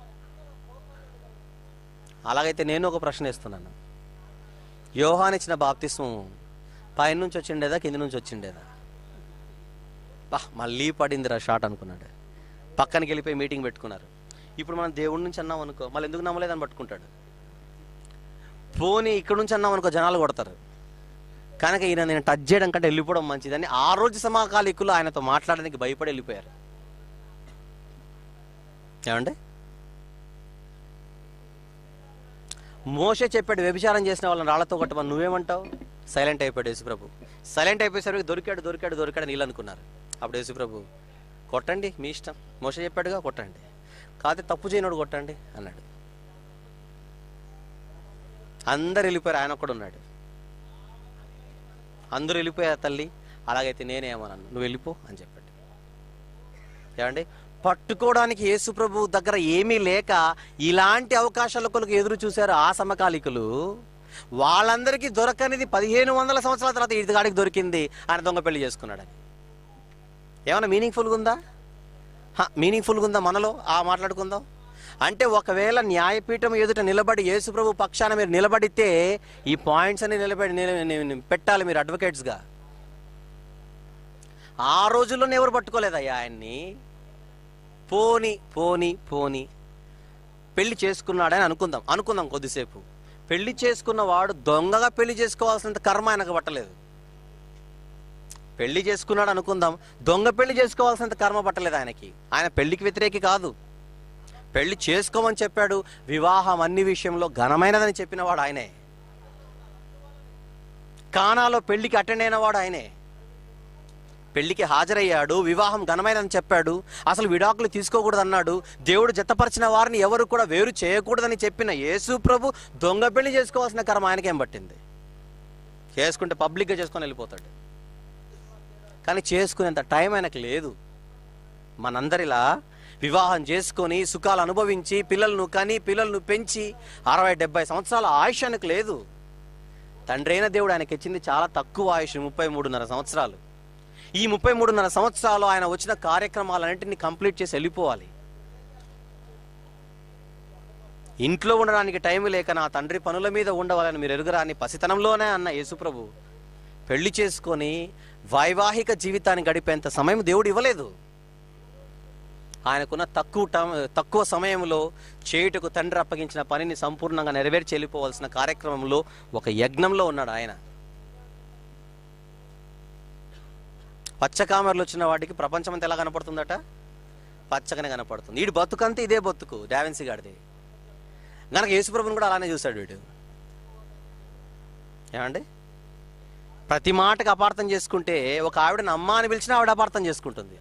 అలాగైతే నేను ఒక ప్రశ్న వేస్తున్నాను యోహాన్ ఇచ్చిన బాప్తిస్మం పైనుంచి వచ్చిండేదా కింది నుంచి వచ్చిండేదా బా మళ్ళీ పడిందిరా షాట్ అనుకున్నాడు పక్కనకి వెళ్ళిపోయి మీటింగ్ పెట్టుకున్నారు ఇప్పుడు మనం దేవుడి నుంచి అన్నాం అనుకో మళ్ళీ ఎందుకు నమ్మలేదని పట్టుకుంటాడు పోనీ ఇక్కడ నుంచి అన్నాం అనుకో జనాలు కొడతారు కనుక ఈయన నేను టచ్ చేయడం కంటే వెళ్ళిపోవడం మంచిదని ఆ రోజు సమకాలీకులు ఆయనతో మాట్లాడడానికి భయపడి వెళ్ళిపోయారు ఏమండి మోసే చెప్పాడు వ్యభిచారం చేసిన వాళ్ళని రాళ్లతో కొట్టమని నువ్వేమంటావు సైలెంట్ అయిపోయాడు యేసుప్రభు సైలెంట్ అయిపోయేసరికి దొరికాడు దొరికాడు దొరికాడు నీళ్ళు అనుకున్నారు అప్పుడు యేసుప్రభు కొట్టండి మీ ఇష్టం మోసే చెప్పాడుగా కొట్టండి కాదు తప్పు చేయనోడు కొట్టండి అన్నాడు అందరు వెళ్ళిపోయారు ఆయన ఒక్కడు ఉన్నాడు అందరూ వెళ్ళిపోయారు తల్లి అలాగైతే నేనేమన్నాను నువ్వు వెళ్ళిపో అని చెప్పాడు ఏమండి పట్టుకోవడానికి యేసుప్రభు దగ్గర ఏమీ లేక ఇలాంటి అవకాశాల కొరకు ఎదురు చూశారు ఆ సమకాలికులు వాళ్ళందరికీ దొరకనిది పదిహేను వందల సంవత్సరాల తర్వాత ఇదిగాడికి దొరికింది ఆయన దొంగ పెళ్లి చేసుకున్నాడని ఏమైనా మీనింగ్ఫుల్గా ఉందా మీనింగ్ఫుల్గా ఉందా మనలో ఆ మాట్లాడుకుందాం అంటే ఒకవేళ న్యాయపీఠం ఎదుట నిలబడి యేసుప్రభు పక్షాన మీరు నిలబడితే ఈ పాయింట్స్ అన్ని నిలబడి నిల- ని- పెట్టాలి మీరు అడ్వకేట్స్గా ఆ రోజుల్లోనే ఎవరు పట్టుకోలేదయ్యా ఆయన్ని పోని పోని పోని పెళ్లి చేసుకున్నాడని అనుకుందాం అనుకుందాం కొద్దిసేపు పెళ్లి చేసుకున్న వాడు దొంగగా పెళ్లి చేసుకోవాల్సినంత కర్మ ఆయనకు పట్టలేదు పెళ్లి చేసుకున్నాడు అనుకుందాం దొంగ పెళ్లి చేసుకోవాల్సినంత కర్మ పట్టలేదు ఆయనకి ఆయన పెళ్లికి వ్యతిరేకి కాదు పెళ్లి చేసుకోమని చెప్పాడు వివాహం అన్ని విషయంలో ఘనమైనదని చెప్పినవాడు ఆయనే కానాలో పెళ్లికి అటెండ్ అయిన వాడు ఆయనే పెళ్లికి హాజరయ్యాడు వివాహం ఘనమైనదని చెప్పాడు అసలు విడాకులు తీసుకోకూడదు అన్నాడు దేవుడు జతపరిచిన వారిని ఎవరు కూడా వేరు చేయకూడదని చెప్పిన యేసు ప్రభు దొంగ పెళ్లి చేసుకోవాల్సిన కర్మ ఆయనకేం పట్టింది చేసుకుంటే పబ్లిక్గా చేసుకొని వెళ్ళిపోతాడు కానీ చేసుకునేంత టైం ఆయనకు లేదు మనందరిలా వివాహం చేసుకొని సుఖాలు అనుభవించి పిల్లలను కని పిల్లలను పెంచి అరవై డెబ్బై సంవత్సరాల ఆయుష్ ఆయనకు లేదు తండ్రి అయిన దేవుడు ఆయనకి ఇచ్చింది చాలా తక్కువ ఆయుష్ ముప్పై మూడున్నర సంవత్సరాలు ఈ ముప్పై మూడున్నర సంవత్సరాలు ఆయన వచ్చిన కార్యక్రమాలన్నింటినీ కంప్లీట్ చేసి వెళ్ళిపోవాలి ఇంట్లో ఉండడానికి టైం లేక నా తండ్రి పనుల మీద ఉండవాలని మీరు ఎరుగురా అని పసితనంలోనే అన్న యేసుప్రభు పెళ్లి చేసుకొని వైవాహిక జీవితాన్ని గడిపేంత సమయం దేవుడు ఇవ్వలేదు ఆయనకున్న తక్కువ టైం తక్కువ సమయంలో చేయుటకు తండ్రి అప్పగించిన పనిని సంపూర్ణంగా నెరవేర్చి వెళ్ళిపోవాల్సిన కార్యక్రమంలో ఒక యజ్ఞంలో ఉన్నాడు ఆయన పచ్చకామెరలు వచ్చిన వాటికి ప్రపంచం అంతా ఎలా కనపడుతుందట పచ్చగానే కనపడుతుంది వీడి బతుకంతా ఇదే బతుకు డావెన్సీ గాడిది గనక యేసుప్రభుని కూడా అలానే చూశాడు వీడు ఏమండి ప్రతి మాటకు అపార్థం చేసుకుంటే ఒక ఆవిడని అమ్మ అని పిలిచినా ఆవిడ అపార్థం చేసుకుంటుంది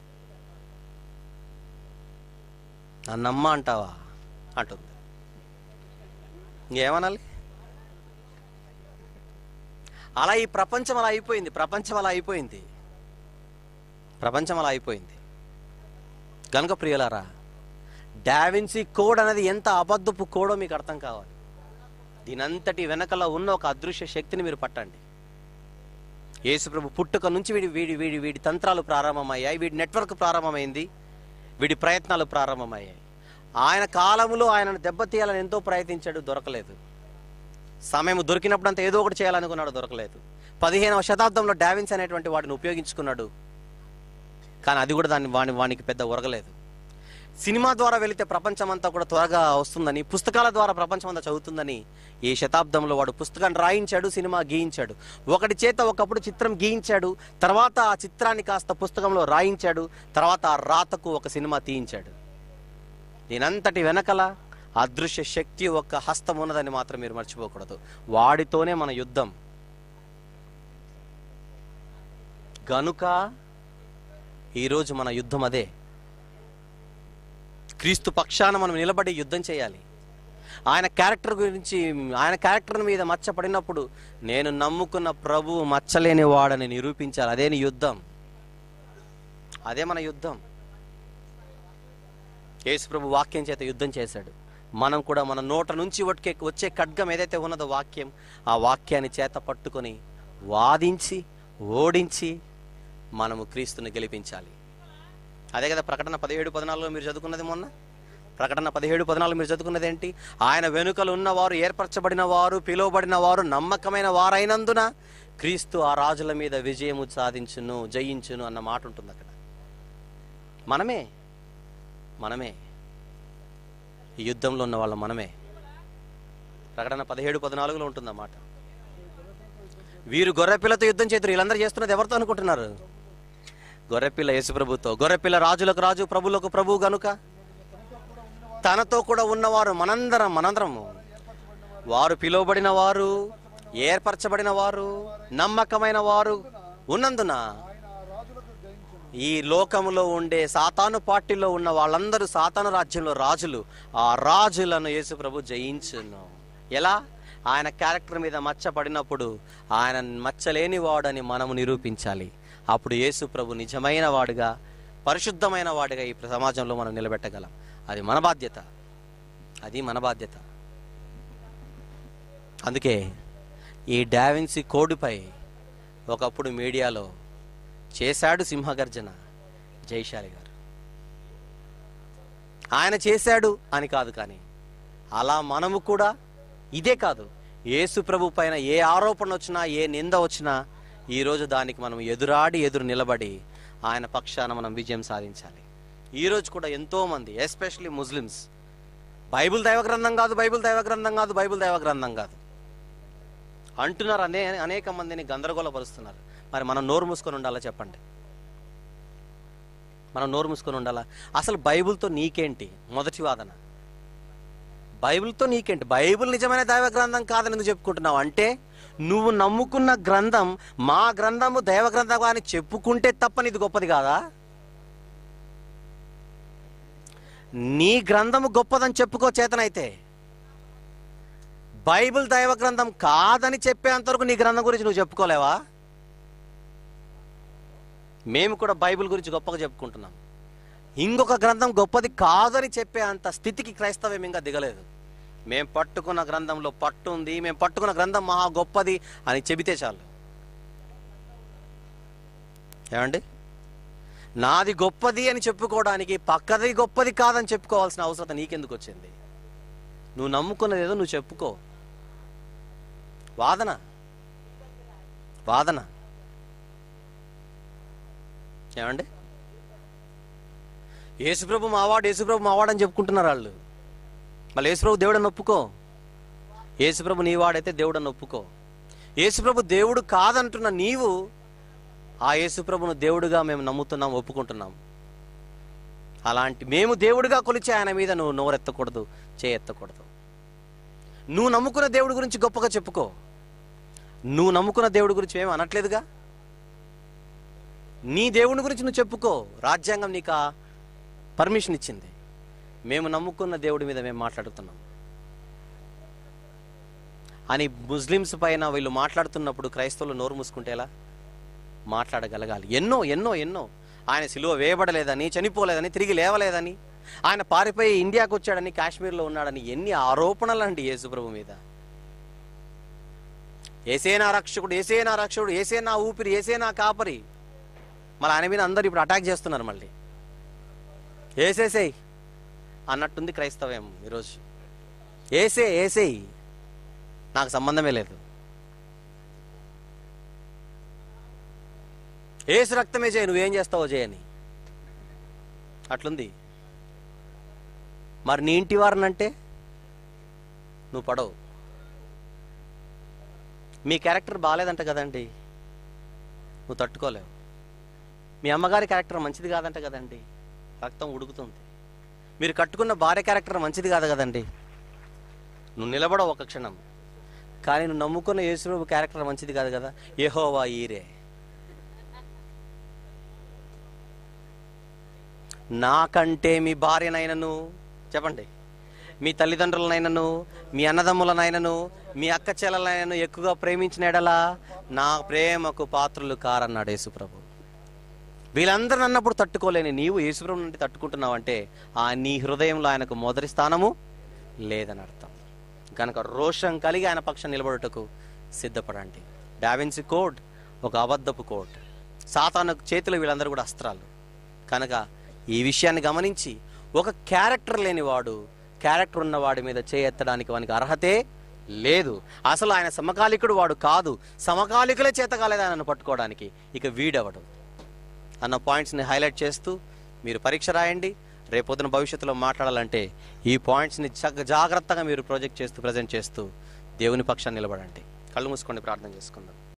నన్నమ్మ అంటావా అంటుంది ఇంకేమనాలి అలా ఈ ప్రపంచం అలా అయిపోయింది ప్రపంచం అలా అయిపోయింది ప్రపంచం అలా అయిపోయింది గనుక ప్రియులారా డావిన్సీ కోడ్ అనేది ఎంత అబద్ధపు కోడో మీకు అర్థం కావాలి దీనంతటి వెనకల ఉన్న ఒక అదృశ్య శక్తిని మీరు పట్టండి యేసుప్రభు పుట్టుక నుంచి వీడి వీడి వీడి వీడి తంత్రాలు ప్రారంభమయ్యాయి వీడి నెట్వర్క్ ప్రారంభమైంది వీడి ప్రయత్నాలు ప్రారంభమయ్యాయి ఆయన కాలంలో ఆయనను దెబ్బతీయాలని ఎంతో ప్రయత్నించాడు దొరకలేదు సమయం దొరికినప్పుడంతా ఏదో ఒకటి చేయాలనుకున్నాడు దొరకలేదు పదిహేనవ శతాబ్దంలో డావిన్స్ అనేటువంటి వాటిని ఉపయోగించుకున్నాడు కానీ అది కూడా దాన్ని వాని వానికి పెద్ద ఉరగలేదు సినిమా ద్వారా వెళితే ప్రపంచం అంతా కూడా త్వరగా వస్తుందని పుస్తకాల ద్వారా ప్రపంచం అంతా చదువుతుందని ఈ శతాబ్దంలో వాడు పుస్తకాన్ని రాయించాడు సినిమా గీయించాడు ఒకటి చేత ఒకప్పుడు చిత్రం గీయించాడు తర్వాత ఆ చిత్రాన్ని కాస్త పుస్తకంలో రాయించాడు తర్వాత ఆ రాతకు ఒక సినిమా తీయించాడు దీనంతటి వెనకల అదృశ్య శక్తి ఒక హస్తం ఉన్నదని మాత్రం మీరు మర్చిపోకూడదు వాడితోనే మన యుద్ధం గనుక ఈరోజు మన యుద్ధం అదే క్రీస్తు పక్షాన మనం నిలబడి యుద్ధం చేయాలి ఆయన క్యారెక్టర్ గురించి ఆయన క్యారెక్టర్ మీద మచ్చపడినప్పుడు నేను నమ్ముకున్న ప్రభువు మచ్చలేని వాడని నిరూపించాలి అదే నీ యుద్ధం అదే మన యుద్ధం యేసు ప్రభు వాక్యం చేత యుద్ధం చేశాడు మనం కూడా మన నోట నుంచి వచ్చే వచ్చే ఖడ్గం ఏదైతే ఉన్నదో వాక్యం ఆ వాక్యాన్ని చేత పట్టుకొని వాదించి ఓడించి మనము క్రీస్తుని గెలిపించాలి అదే కదా ప్రకటన పదిహేడు పద్నాలుగులో మీరు చదువుకున్నది మొన్న ప్రకటన పదిహేడు పద్నాలుగు మీరు చదువుకున్నది ఏంటి ఆయన వెనుకలు ఉన్నవారు ఏర్పరచబడిన వారు పిలువబడిన వారు నమ్మకమైన వారైనందున క్రీస్తు ఆ రాజుల మీద విజయము సాధించును జయించును అన్న మాట ఉంటుంది అక్కడ మనమే మనమే ఈ యుద్ధంలో ఉన్న వాళ్ళ మనమే ప్రకటన పదిహేడు పద్నాలుగులో ఉంటుంది అన్నమాట వీరు గొర్రెపిల్లతో యుద్ధం చేతురు వీళ్ళందరూ చేస్తున్నది ఎవరితో అనుకుంటున్నారు గొర్రెపిల్ల యేసుప్రభుతో గొర్రెపిల్ల రాజులకు రాజు ప్రభులకు ప్రభు గనుక తనతో కూడా ఉన్నవారు మనందరం మనందరము వారు పిలువబడిన వారు ఏర్పరచబడిన వారు నమ్మకమైన వారు ఉన్నందున ఈ లోకములో ఉండే సాతాను పార్టీలో ఉన్న వాళ్ళందరూ సాతాను రాజ్యంలో రాజులు ఆ రాజులను యేసుప్రభు జయించును ఎలా ఆయన క్యారెక్టర్ మీద మచ్చపడినప్పుడు ఆయన మచ్చలేని వాడని మనము నిరూపించాలి అప్పుడు యేసు ప్రభు నిజమైన వాడుగా పరిశుద్ధమైన వాడిగా ఈ సమాజంలో మనం నిలబెట్టగలం అది మన బాధ్యత అది మన బాధ్యత అందుకే ఈ డావిన్సీ కోడ్పై ఒకప్పుడు మీడియాలో చేశాడు సింహగర్జన జైశాలి గారు ఆయన చేశాడు అని కాదు కానీ అలా మనము కూడా ఇదే కాదు యేసు ప్రభు పైన ఏ ఆరోపణ వచ్చినా ఏ నింద వచ్చినా ఈరోజు దానికి మనం ఎదురాడి ఎదురు నిలబడి ఆయన పక్షాన మనం విజయం సాధించాలి ఈరోజు కూడా ఎంతోమంది ఎస్పెషల్లీ ముస్లిమ్స్ బైబిల్ దైవ గ్రంథం కాదు బైబిల్ దైవ గ్రంథం కాదు బైబిల్ దైవ గ్రంథం కాదు అంటున్నారు అనే అనేక మందిని గందరగోళపరుస్తున్నారు మరి మనం నోరు మూసుకొని ఉండాలా చెప్పండి మనం నోరు మూసుకొని ఉండాలా అసలు బైబిల్తో నీకేంటి మొదటి వాదన బైబిల్తో నీకేంటి బైబిల్ నిజమైన దైవ గ్రంథం కాదని ఎందుకు చెప్పుకుంటున్నావు అంటే నువ్వు నమ్ముకున్న గ్రంథం మా గ్రంథము దైవ గ్రంథం అని చెప్పుకుంటే తప్ప నీది గొప్పది కాదా నీ గ్రంథము గొప్పదని చెప్పుకో చేతనైతే బైబిల్ దైవ గ్రంథం కాదని చెప్పేంతవరకు నీ గ్రంథం గురించి నువ్వు చెప్పుకోలేవా మేము కూడా బైబిల్ గురించి గొప్పగా చెప్పుకుంటున్నాం ఇంకొక గ్రంథం గొప్పది కాదని చెప్పే అంత స్థితికి క్రైస్తవ్యం ఇంకా దిగలేదు మేము పట్టుకున్న గ్రంథంలో పట్టు ఉంది మేము పట్టుకున్న గ్రంథం మహా గొప్పది అని చెబితే చాలు ఏమండి నాది గొప్పది అని చెప్పుకోవడానికి పక్కది గొప్పది కాదని చెప్పుకోవాల్సిన అవసరం నీకెందుకు వచ్చింది నువ్వు నమ్ముకున్నది ఏదో నువ్వు చెప్పుకో వాదన వాదన ఏమండి యేసుప్రభు మావాడు యేసుప్రభు మావాడు అని చెప్పుకుంటున్నారు వాళ్ళు మళ్ళీ యేసుప్రభు దేవుడని ఒప్పుకో యేసుప్రభు నీవాడైతే దేవుడని ఒప్పుకో యేసుప్రభు దేవుడు కాదంటున్న నీవు ఆ యేసుప్రభును దేవుడుగా మేము నమ్ముతున్నాం ఒప్పుకుంటున్నాం అలాంటి మేము దేవుడిగా కొలిచే ఆయన మీద నువ్వు నోరెత్తకూడదు చేయెత్తకూడదు నువ్వు నమ్ముకున్న దేవుడి గురించి గొప్పగా చెప్పుకో నువ్వు నమ్ముకున్న దేవుడి గురించి ఏమి అనట్లేదుగా నీ దేవుని గురించి నువ్వు చెప్పుకో రాజ్యాంగం నీకు ఆ పర్మిషన్ ఇచ్చింది మేము నమ్ముకున్న దేవుడి మీద మేము మాట్లాడుతున్నాం అని ముస్లిమ్స్ పైన వీళ్ళు మాట్లాడుతున్నప్పుడు క్రైస్తవులు నోరు మూసుకుంటే ఎలా మాట్లాడగలగాలి ఎన్నో ఎన్నో ఎన్నో ఆయన సిలువ వేయబడలేదని చనిపోలేదని తిరిగి లేవలేదని ఆయన పారిపోయి ఇండియాకు వచ్చాడని కాశ్మీర్లో ఉన్నాడని ఎన్ని ఆరోపణలు అండి యేసుప్రభు మీద ఏసేనా రక్షకుడు ఏసేనా రక్షకుడు ఏసేనా ఊపిరి ఏసేనా కాపరి మళ్ళీ ఆయన మీద అందరు ఇప్పుడు అటాక్ చేస్తున్నారు మళ్ళీ ఏసేసేయ్ అన్నట్టుంది క్రైస్తవ్యం ఈరోజు ఏసే ఏసేయ్ నాకు సంబంధమే లేదు ఏసు రక్తమే చేయి నువ్వేం చేస్తావో చేయని అట్లుంది మరి నీ ఇంటి వారినంటే నువ్వు పడవు మీ క్యారెక్టర్ బాగాలేదంట కదండి నువ్వు తట్టుకోలేవు మీ అమ్మగారి క్యారెక్టర్ మంచిది కాదంట కదండి రక్తం ఉడుకుతుంది మీరు కట్టుకున్న భార్య క్యారెక్టర్ మంచిది కాదు కదండి నువ్వు నిలబడవు ఒక క్షణం కానీ నువ్వు నమ్ముకున్న యేసుప్రభు క్యారెక్టర్ మంచిది కాదు కదా యెహోవా ఈరే నాకంటే మీ భార్యనైనను చెప్పండి మీ తల్లిదండ్రులనైనను మీ అన్నదమ్ములనైనను మీ అక్క చెల్లెలనైనను ఎక్కువగా ప్రేమించిన ఎడలా నా ప్రేమకు పాత్రులు కారన్నాడు యేసుప్రభు వీళ్ళందరూ అన్నప్పుడు తట్టుకోలేని నీవు యేసుప్రభు నుండి తట్టుకుంటున్నావంటే ఆ నీ హృదయంలో ఆయనకు మొదటి స్థానము లేదని అర్థం కనుక రోషం కలిగి ఆయన పక్షం నిలబడుటకు సిద్ధపడండి డావిన్సీ కోడ్ ఒక అబద్ధపు కోడ్ సాతాను చేతిలో వీళ్ళందరూ కూడా అస్త్రాలు కనుక ఈ విషయాన్ని గమనించి ఒక క్యారెక్టర్ లేనివాడు క్యారెక్టర్ ఉన్నవాడి మీద చేయెత్తడానికి వానికి అర్హతే లేదు అసలు ఆయన సమకాలికుడు వాడు కాదు సమకాలికులే చేత కాలేదు ఆయనను పట్టుకోవడానికి ఇక వీడవడు అన్న పాయింట్స్ని హైలైట్ చేస్తూ మీరు పరీక్ష రాయండి రేపొద్దున భవిష్యత్తులో మాట్లాడాలంటే ఈ పాయింట్స్ని చక్క జాగ్రత్తగా మీరు ప్రొజెక్ట్ చేస్తూ ప్రజెంట్ చేస్తూ దేవుని పక్షాన్ని నిలబడండి కళ్ళు మూసుకొని ప్రార్థన చేసుకుందాం